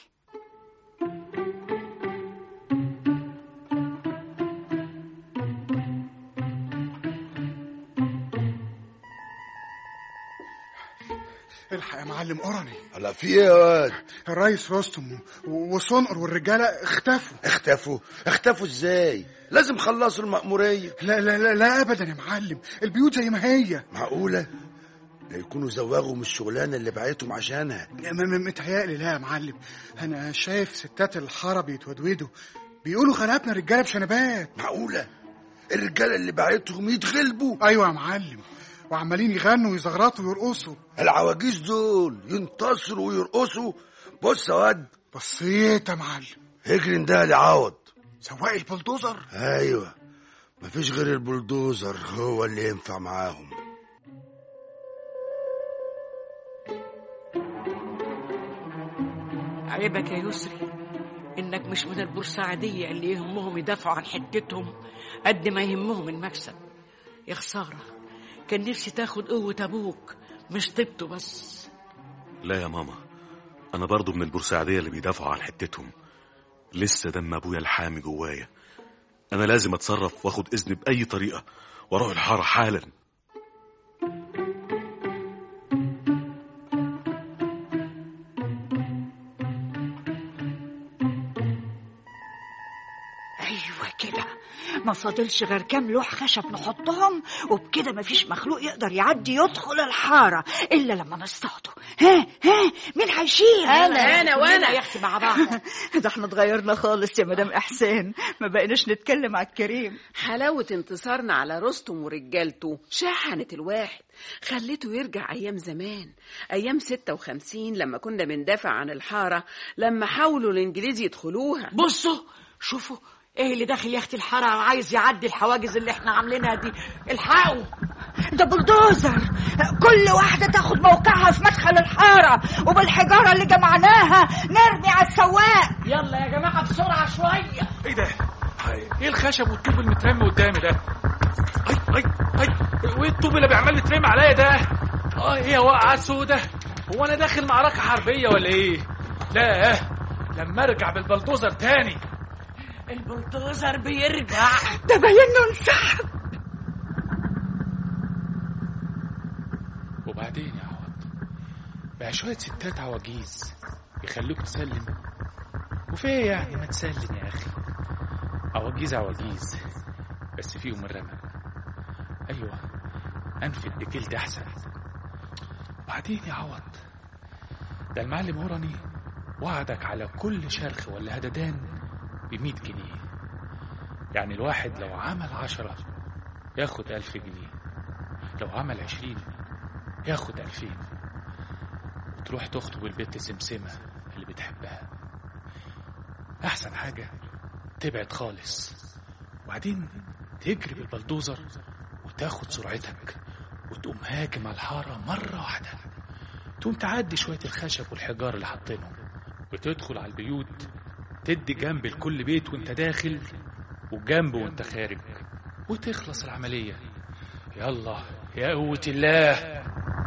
الحق يا معلم قرني هلا في ايه يا واد الريس رستم و- وصنقر والرجاله اختفوا اختفوا اختفوا ازاي لازم خلصوا المأمورية لا لا لا لا ابدا يا معلم البيوت زي ما هي معقولة لا يكونوا زوغوا من الشغلانة اللي بعتهم عشانها م- م- متهيألي لا يا معلم انا شايف ستات الحاره بيتودودوا بيقولوا خلقنا رجاله بشنبات معقولة الرجالة اللي بعتهم يتغلبوا ايوه يا معلم وعمالين يغنوا ويزغرطوا ويرقصوا العواجيز دول ينتصروا ويرقصوا بص يا واد بصيت يا معلم اجري ده لعوض سواق البلدوزر ايوه مفيش غير البلدوزر هو اللي ينفع معاهم عيبك يا يسري انك مش من البورسعيدية اللي يهمهم يدافعوا عن حتتهم قد ما يهمهم المكسب يا خسارة كان نفسي تاخد قوة ابوك مش طيبته بس لا يا ماما انا برضو من البورسعيديه اللي بيدافعوا عن حتتهم لسه دم ابويا الحامي جوايا انا لازم اتصرف واخد اذن باي طريقه واروح الحاره حالا ايوه كده ما فاضلش غير كام لوح خشب نحطهم وبكده مفيش مخلوق يقدر يعدي يدخل الحاره الا لما نصطاده ها ها مين هيشيل أنا، أنا وأنا. كلنا يا اختي مع بعض ده احنا اتغيرنا خالص يا مدام احسان ما بقيناش نتكلم على الكريم حلاوة انتصارنا على رستم ورجالته شحنت الواحد خليته يرجع أيام زمان أيام ستة وخمسين لما كنا بندافع عن الحارة لما حاولوا الإنجليز يدخلوها بصوا شوفوا ايه اللي داخل يا اختي الحاره وعايز يعدي الحواجز اللي احنا عاملينها دي الحقوا ده بلدوزر كل واحدة تاخد موقعها في مدخل الحارة وبالحجارة اللي جمعناها نرمي على السواق يلا يا جماعه بسرعه شويه ايه ده؟ ايه الخشب والطوب المترمي قدامي ده؟ اي اي وايه الطوب اللي بيعمل يترمي عليا ده اه هي واقعه سودة هو انا داخل معركه حربيه ولا ايه لا لما ارجع بالبلدوزر تاني البلدوزر بيرجع ده باين انه انسحب وبعدين يا عوض بقى شوية ستات عواجيز يخلوك تسلم وفي إيه يعني ما تسلم يا أخي عواجيز عواجيز بس فيهم الرمق أيوة أنفد بجلد أحسن وبعدين يا عوض ده المعلم هوراني وعدك على كل شرخ ولا هددان بمية جنيه يعني الواحد لو عمل عشرة ياخد ألف جنيه لو عمل عشرين ياخد ألفين وتروح تخطب البت سمسمة اللي بتحبها أحسن حاجة تبعد خالص وبعدين تجري بالبلدوزر وتاخد سرعتك وتقوم هاجم على الحارة مرة واحدة تقوم تعدي شوية الخشب والحجار اللي حاطينهم وتدخل على البيوت تدي جنب لكل بيت وانت داخل وجنب وانت خارج وتخلص العملية يلا يا قوة الله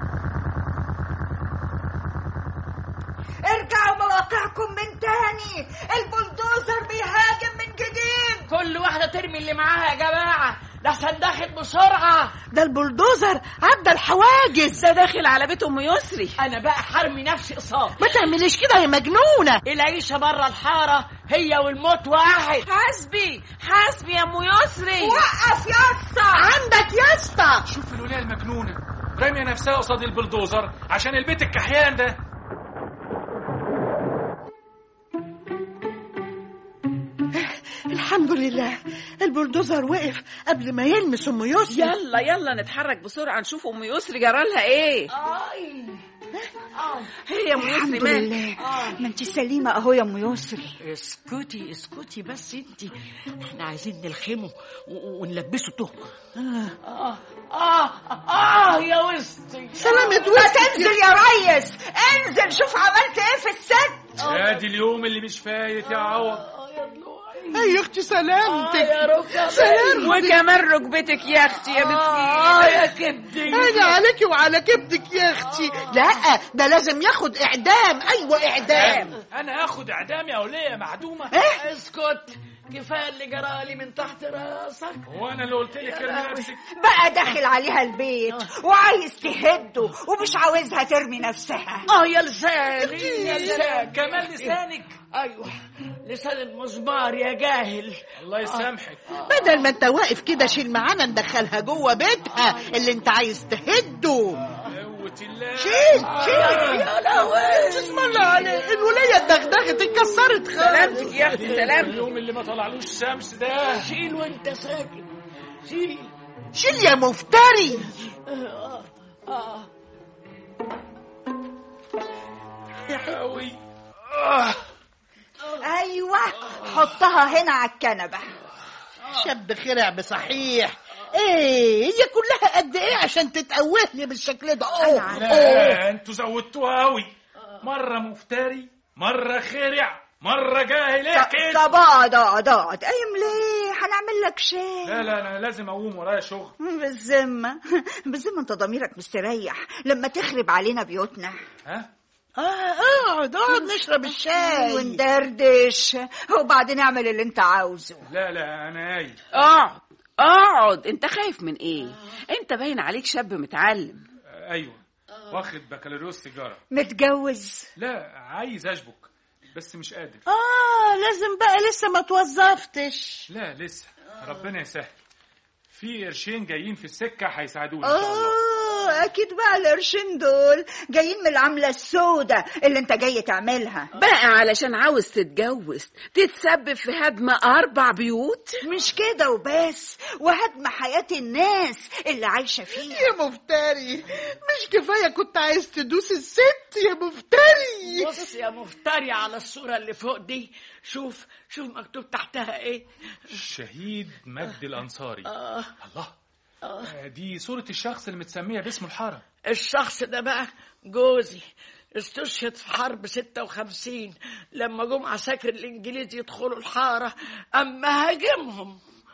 ارجعوا مواقعكم من تاني البلدوزر بيهاجم من جديد كل واحدة ترمي اللي معاها يا جماعة لحسن داخل بسرعة ده البلدوزر عدى الحواجز ده داخل على بيت ام يسري أنا بقى حرمي نفسي قصاد ما تعمليش كده يا مجنونة العيشة بره الحارة هي والموت واحد حاسبي حاسبي يا ام يسري وقف يا اسطى عندك يا اسطى شوف الولاية المجنونة رامية نفسها قصاد البلدوزر عشان البيت الكحيان ده الحمد لله البلدوزر وقف قبل ما يلمس ام يسري يلا يلا نتحرك بسرعة نشوف ام يسري جرالها ايه آي هي يا ام يسري الحمد مالك لله ما انت سليمة اهو يا ام يسري اسكتي اسكتي بس انت احنا عايزين نلخمه و- ونلبسه تهمة آه آه آه يا وسطي سلامة ما وسط تنزل يا ريس انزل شوف عملت ايه في الست ادي اليوم اللي مش فايت يا عوض آه يا ضلوعي يا اختي آه سلامتك يا ركبتي سلامتك وكمان ركبتك يا اختي يا آه مسكين يا كبدي انا عليكي وعلى كبدك يا اختي لا ده لازم ياخد اعدام ايوه اعدام انا هاخد اعدام يا وليه معدومه اسكت كفايه اللي جرالي من تحت راسك هو انا اللي قلت لك ارمي نفسك بقى داخل عليها البيت وعايز تهده ومش عاوزها ترمي نفسها اه يا لساني يا لساني كمان لسانك ايوه لسان المزمار يا جاهل الله يسامحك بدل ما انت واقف كده شيل معانا ندخلها جوه بيتها اللي انت عايز تهده قوة الله شيل شيل يا لهوي بسم الله عليك الولايه اتدغدغت اتكسرت خالص سلامتك يا اختي سلامتك اليوم اللي ما طلعلوش شمس ده شيل وانت ساكت شيل شيل يا مفتري آه آه قوي آه. ايوه حطها هنا على الكنبه شاب خرع بصحيح ايه هي كلها قد ايه عشان تتقوهني بالشكل ده اوه اوه لا انتوا زودتوها قوي مرة مفتري مرة خرع مرة جاهل ايه كده طب اقعد اقعد اقعد قايم ليه هنعمل لك شاي لا لا انا لازم اقوم ورايا شغل بالذمة بالذمة انت ضميرك مستريح لما تخرب علينا بيوتنا ها اه اقعد اقعد نشرب الشاي وندردش وبعدين اعمل اللي انت عاوزه لا لا انا قايل اقعد اقعد انت خايف من ايه انت باين عليك شاب متعلم ايوه واخد بكالوريوس تجارة متجوز لا عايز اشبك بس مش قادر اه لازم بقى لسه ما توظفتش لا لسه ربنا يسهل في قرشين جايين في السكة هيساعدوني ان شاء الله اه اكيد بقى القرشين دول جايين من العملة السوداء اللي انت جاي تعملها بقى علشان عاوز تتجوز تتسبب في هدم اربع بيوت مش كده وبس وهدم حياة الناس اللي عايشة فيها يا مفتري مش كفايه كنت عايز تدوس الست يا مفتري بص يا مفتري على الصورة اللي فوق دي شوف شوف مكتوب تحتها ايه الشهيد مجدي الانصاري آه الله آه، دي صورة الشخص اللي متسمية باسم الحارة الشخص ده بقى جوزي استشهد في حرب 56 لما جم عساكر الانجليز يدخلوا الحاره اما هاجمهم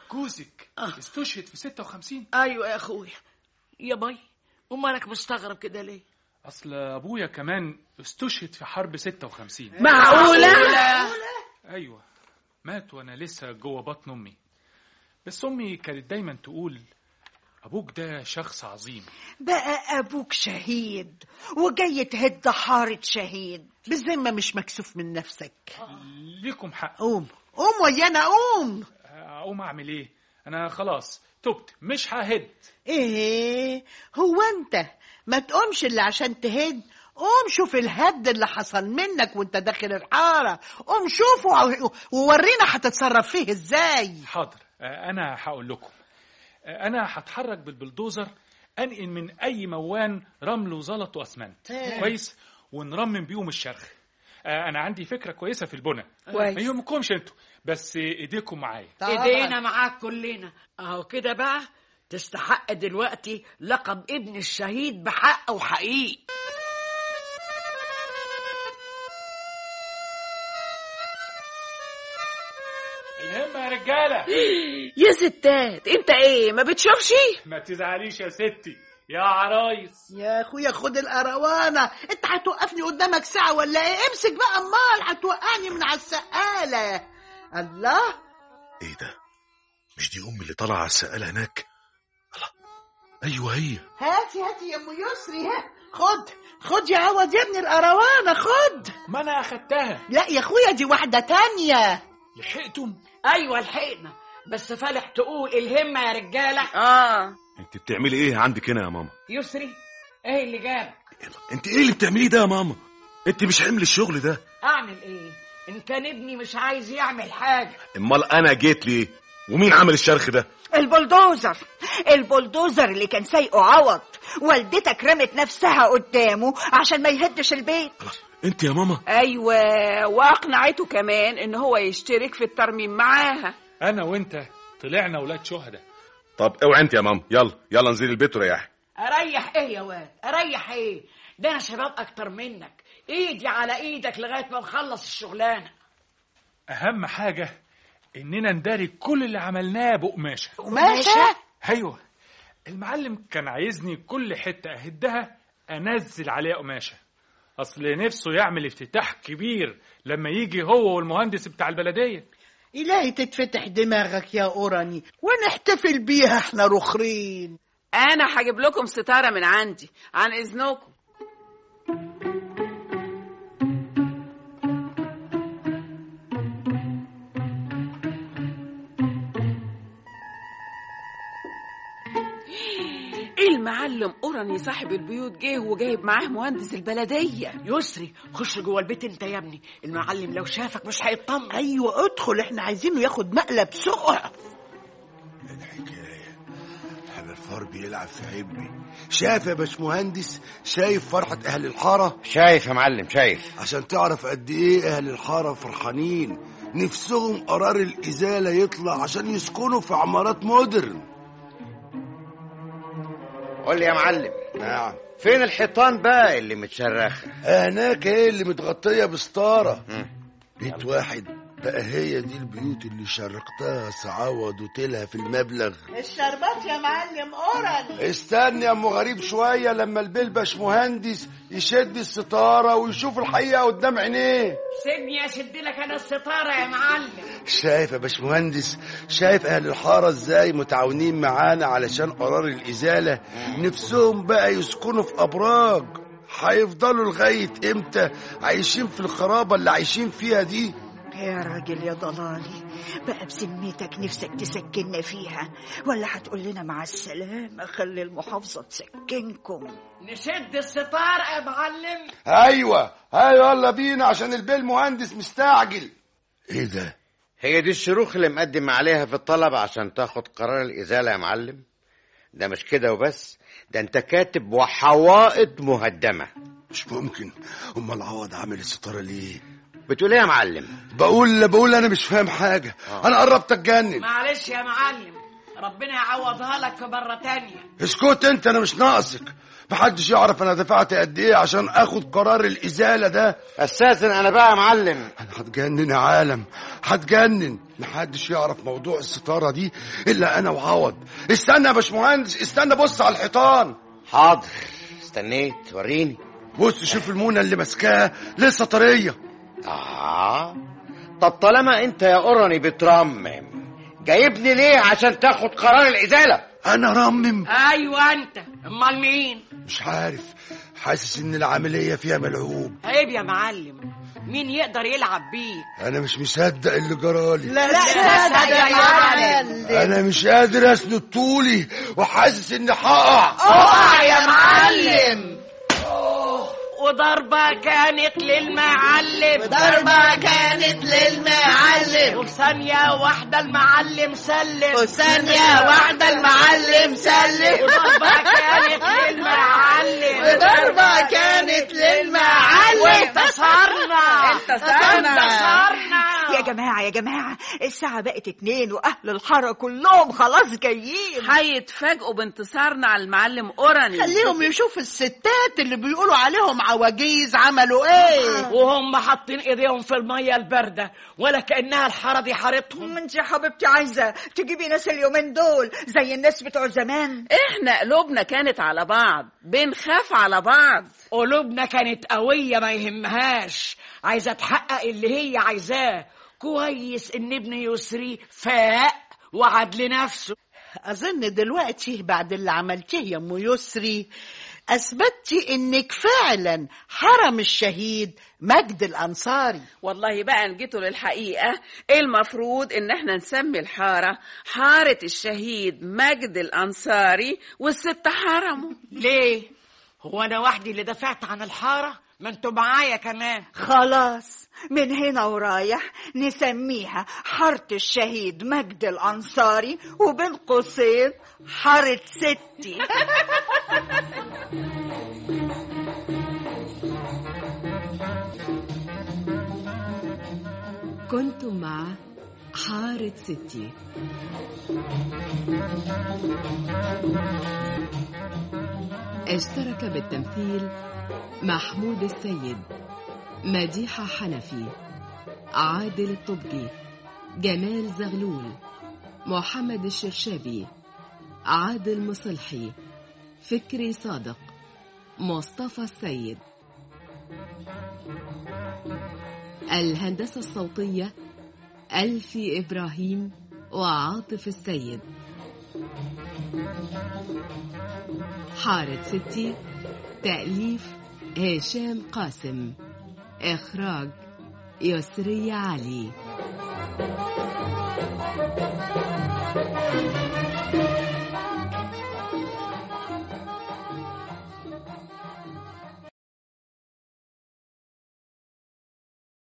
جوزك استشهد في 56 ايوه يا اخويا يا باي ومالك مستغرب كده ليه اصل ابويا كمان استشهد في حرب 56 معقولة؟ ايوه مات وانا لسه جوه بطن امي بس امي كانت دايما تقول ابوك ده شخص عظيم بقى أبوك شهيد وجاي تهد حارة شهيد بالذمة مش مكسوف من نفسك ليكم حق قوم قوم ويانا قوم اقوم اعمل ايه انا خلاص تبت مش ههد ايه هو انت ما تقومش اللي عشان تهد قوم شوف الهد اللي حصل منك وانت داخل الحارة قوم شوفه و- وورينا هتتصرف فيه ازاي حاضر آه، انا هقول لكم آه، انا هتحرك بالبلدوزر انقل من اي موان رمل وزلط واسمنت إيه. كويس ونرمم بيهم الشرخ آه، انا عندي فكره كويسه في البنى كويس. ما يهمكمش انتوا بس ايديكم معايا ايدينا معاك كلنا اهو كده بقى تستحق دلوقتي لقب ابن الشهيد بحق وحقيقي الهمه يا رجاله يا ستات انت ايه ما بتشوفش ما تزعليش يا ستي يا عرايس يا اخويا خد القروانة انت هتوقفني قدامك ساعة ولا ايه امسك بقى امال هتوقعني من على السقالة الله ايه ده مش دي امي اللي طالعه على السقاله هناك الله ايوه هي هاتي هاتي يا ام يسري ها خد خد يا عوض يا ابني القروانة خد ما انا اخدتها لا يا اخويا دي واحدة تانية لحقتم ايوه لحقنا بس فالح تقول الهمه يا رجاله اه انت بتعملي ايه عندك هنا يا ماما يسري ايه اللي جابك انت ايه اللي بتعمليه ده يا ماما انت مش حمل الشغل ده اعمل ايه ان كان ابني مش عايز يعمل حاجه امال انا جيت ليه ومين عمل الشرخ ده البلدوزر البلدوزر اللي كان سايقه عوض والدتك رمت نفسها قدامه عشان ما يهدش البيت انت يا ماما ايوه واقنعته كمان ان هو يشترك في الترميم معاها انا وانت طلعنا ولاد شهداء طب اوعي انت يا ماما يلا يلا انزلي البيت وريحي اريح ايه يا واد اريح ايه ده انا شباب اكتر منك ايدي على ايدك لغايه ما نخلص الشغلانه اهم حاجه اننا نداري كل اللي عملناه بقماشه قماشة؟ ايوه المعلم كان عايزني كل حته اهدها انزل عليها قماشه اصل نفسه يعمل افتتاح كبير لما يجي هو والمهندس بتاع البلديه إلهي تتفتح دماغك يا أوراني ونحتفل بيها احنا رخرين انا هجيب لكم ستاره من عندي عن اذنكم المعلم أوراني صاحب البيوت جه وجايب معاه مهندس البلدية يسري خش جوه البيت انت يا ابني المعلم لو شافك مش هيطمن أيوة ادخل احنا عايزينه ياخد مقلب سقع احنا الفار بيلعب في عبي شايف يا باشمهندس شايف فرحة أهل الحارة شايف يا معلم شايف عشان تعرف قد إيه أهل الحارة فرحانين نفسهم قرار الإزالة يطلع عشان يسكنوا في عمارات مودرن قول لي يا معلم نعم فين الحيطان بقى اللي متشرخه هناك هي اللي متغطية بستارة بيت واحد بقى هي دي البيوت اللي شرقتها سعوض وتلها في المبلغ الشربات يا معلم أوراني استنى يا ام غريب شوية لما البلبش مهندس يشد الستارة ويشوف الحقيقة قدام عينيه سيبني اشد لك انا الستاره يا معلم شايف يا باشمهندس شايف اهل الحارة ازاي متعاونين معانا علشان قرار الازالة نفسهم بقى يسكنوا في ابراج هيفضلوا لغاية امتى عايشين في الخرابة اللي عايشين فيها دي يا راجل يا ضلالي بقى بذمتك نفسك تسكننا فيها ولا هتقول لنا مع السلامة خلي المحافظة تسكنكم نشد الستاره يا معلم ايوه ايوه يلا بينا عشان البيه مهندس مستعجل ايه ده هي دي الشروخ اللي مقدم عليها في الطلب عشان تاخد قرار الازاله يا معلم ده مش كده وبس ده انت كاتب وحوائط مهدمه مش ممكن امال عوض عامل الستاره ليه بتقول ايه يا معلم بقول بقول انا مش فاهم حاجه انا قربت اتجنن معلش يا معلم ربنا يعوضها لك في مره تانية اسكت انت انا مش ناقصك محدش يعرف انا دفعت قد ايه عشان اخد قرار الازاله ده اساسا انا بقى يا معلم انا هتجنن يا عالم هتجنن محدش يعرف موضوع الستاره دي الا انا وعوض استنى يا باشمهندس استنى بص على الحيطان حاضر استنيت وريني بص شوف المونه اللي ماسكاها لسه طريه اه طب طالما انت يا قرني بترمم جايبني ليه عشان تاخد قرار الازاله انا رمم ايوه انت امال مين مش عارف حاسس ان العمليه فيها ملعوب عيب يا معلم مين يقدر يلعب بيك انا مش مصدق اللي جرالي لا لا لا يا معلم انا مش قادر اسند طولي وحاسس اني هقع اقع يا معلم وضربة كانت للمعلم ضربة كانت للمعلم وثانية واحدة المعلم سلم وثانية واحدة المعلم سلم وضربة كانت للمعلم وضربة كانت للمعلم وانتصرنا انتصرنا انتصرنا يا جماعة يا جماعة الساعة بقت اتنين وأهل الحارة كلهم خلاص جايين هيتفاجئوا بانتصارنا على المعلم اوراني خليهم يشوفوا الستات اللي بيقولوا عليهم عواجيز عملوا ايه وهم حاطين ايديهم في المية الباردة ولا كأنها الحارة دي حارتهم انت يا حبيبتي عايزة تجيبي ناس اليومين دول زي الناس بتوع زمان احنا قلوبنا كانت على بعض بنخاف على بعض قلوبنا كانت قوية ما يهمهاش عايزة تحقق اللي هي عايزاه كويس ان ابن يسري فاق وعد لنفسه اظن دلوقتي بعد اللي عملتيه يا ام يسري اثبتي انك فعلا حرم الشهيد مجد الانصاري والله بقى ان جيتوا للحقيقة المفروض ان احنا نسمي الحارة حارة الشهيد مجد الانصاري والست حرمه ليه هو انا وحدي اللي دفعت عن الحارة ما انتوا معايا كمان خلاص من هنا ورايح نسميها حارة الشهيد مجد الأنصاري وبين قوسين حارة ستي كنتم مع حارة ستي اشترك بالتمثيل محمود السيد مديحة حنفي عادل الطبجي جمال زغلول محمد الشرشابي عادل مصلحي فكري صادق مصطفى السيد الهندسة الصوتية ألفي إبراهيم وعاطف السيد حارة ستي تأليف هشام قاسم إخراج يسري علي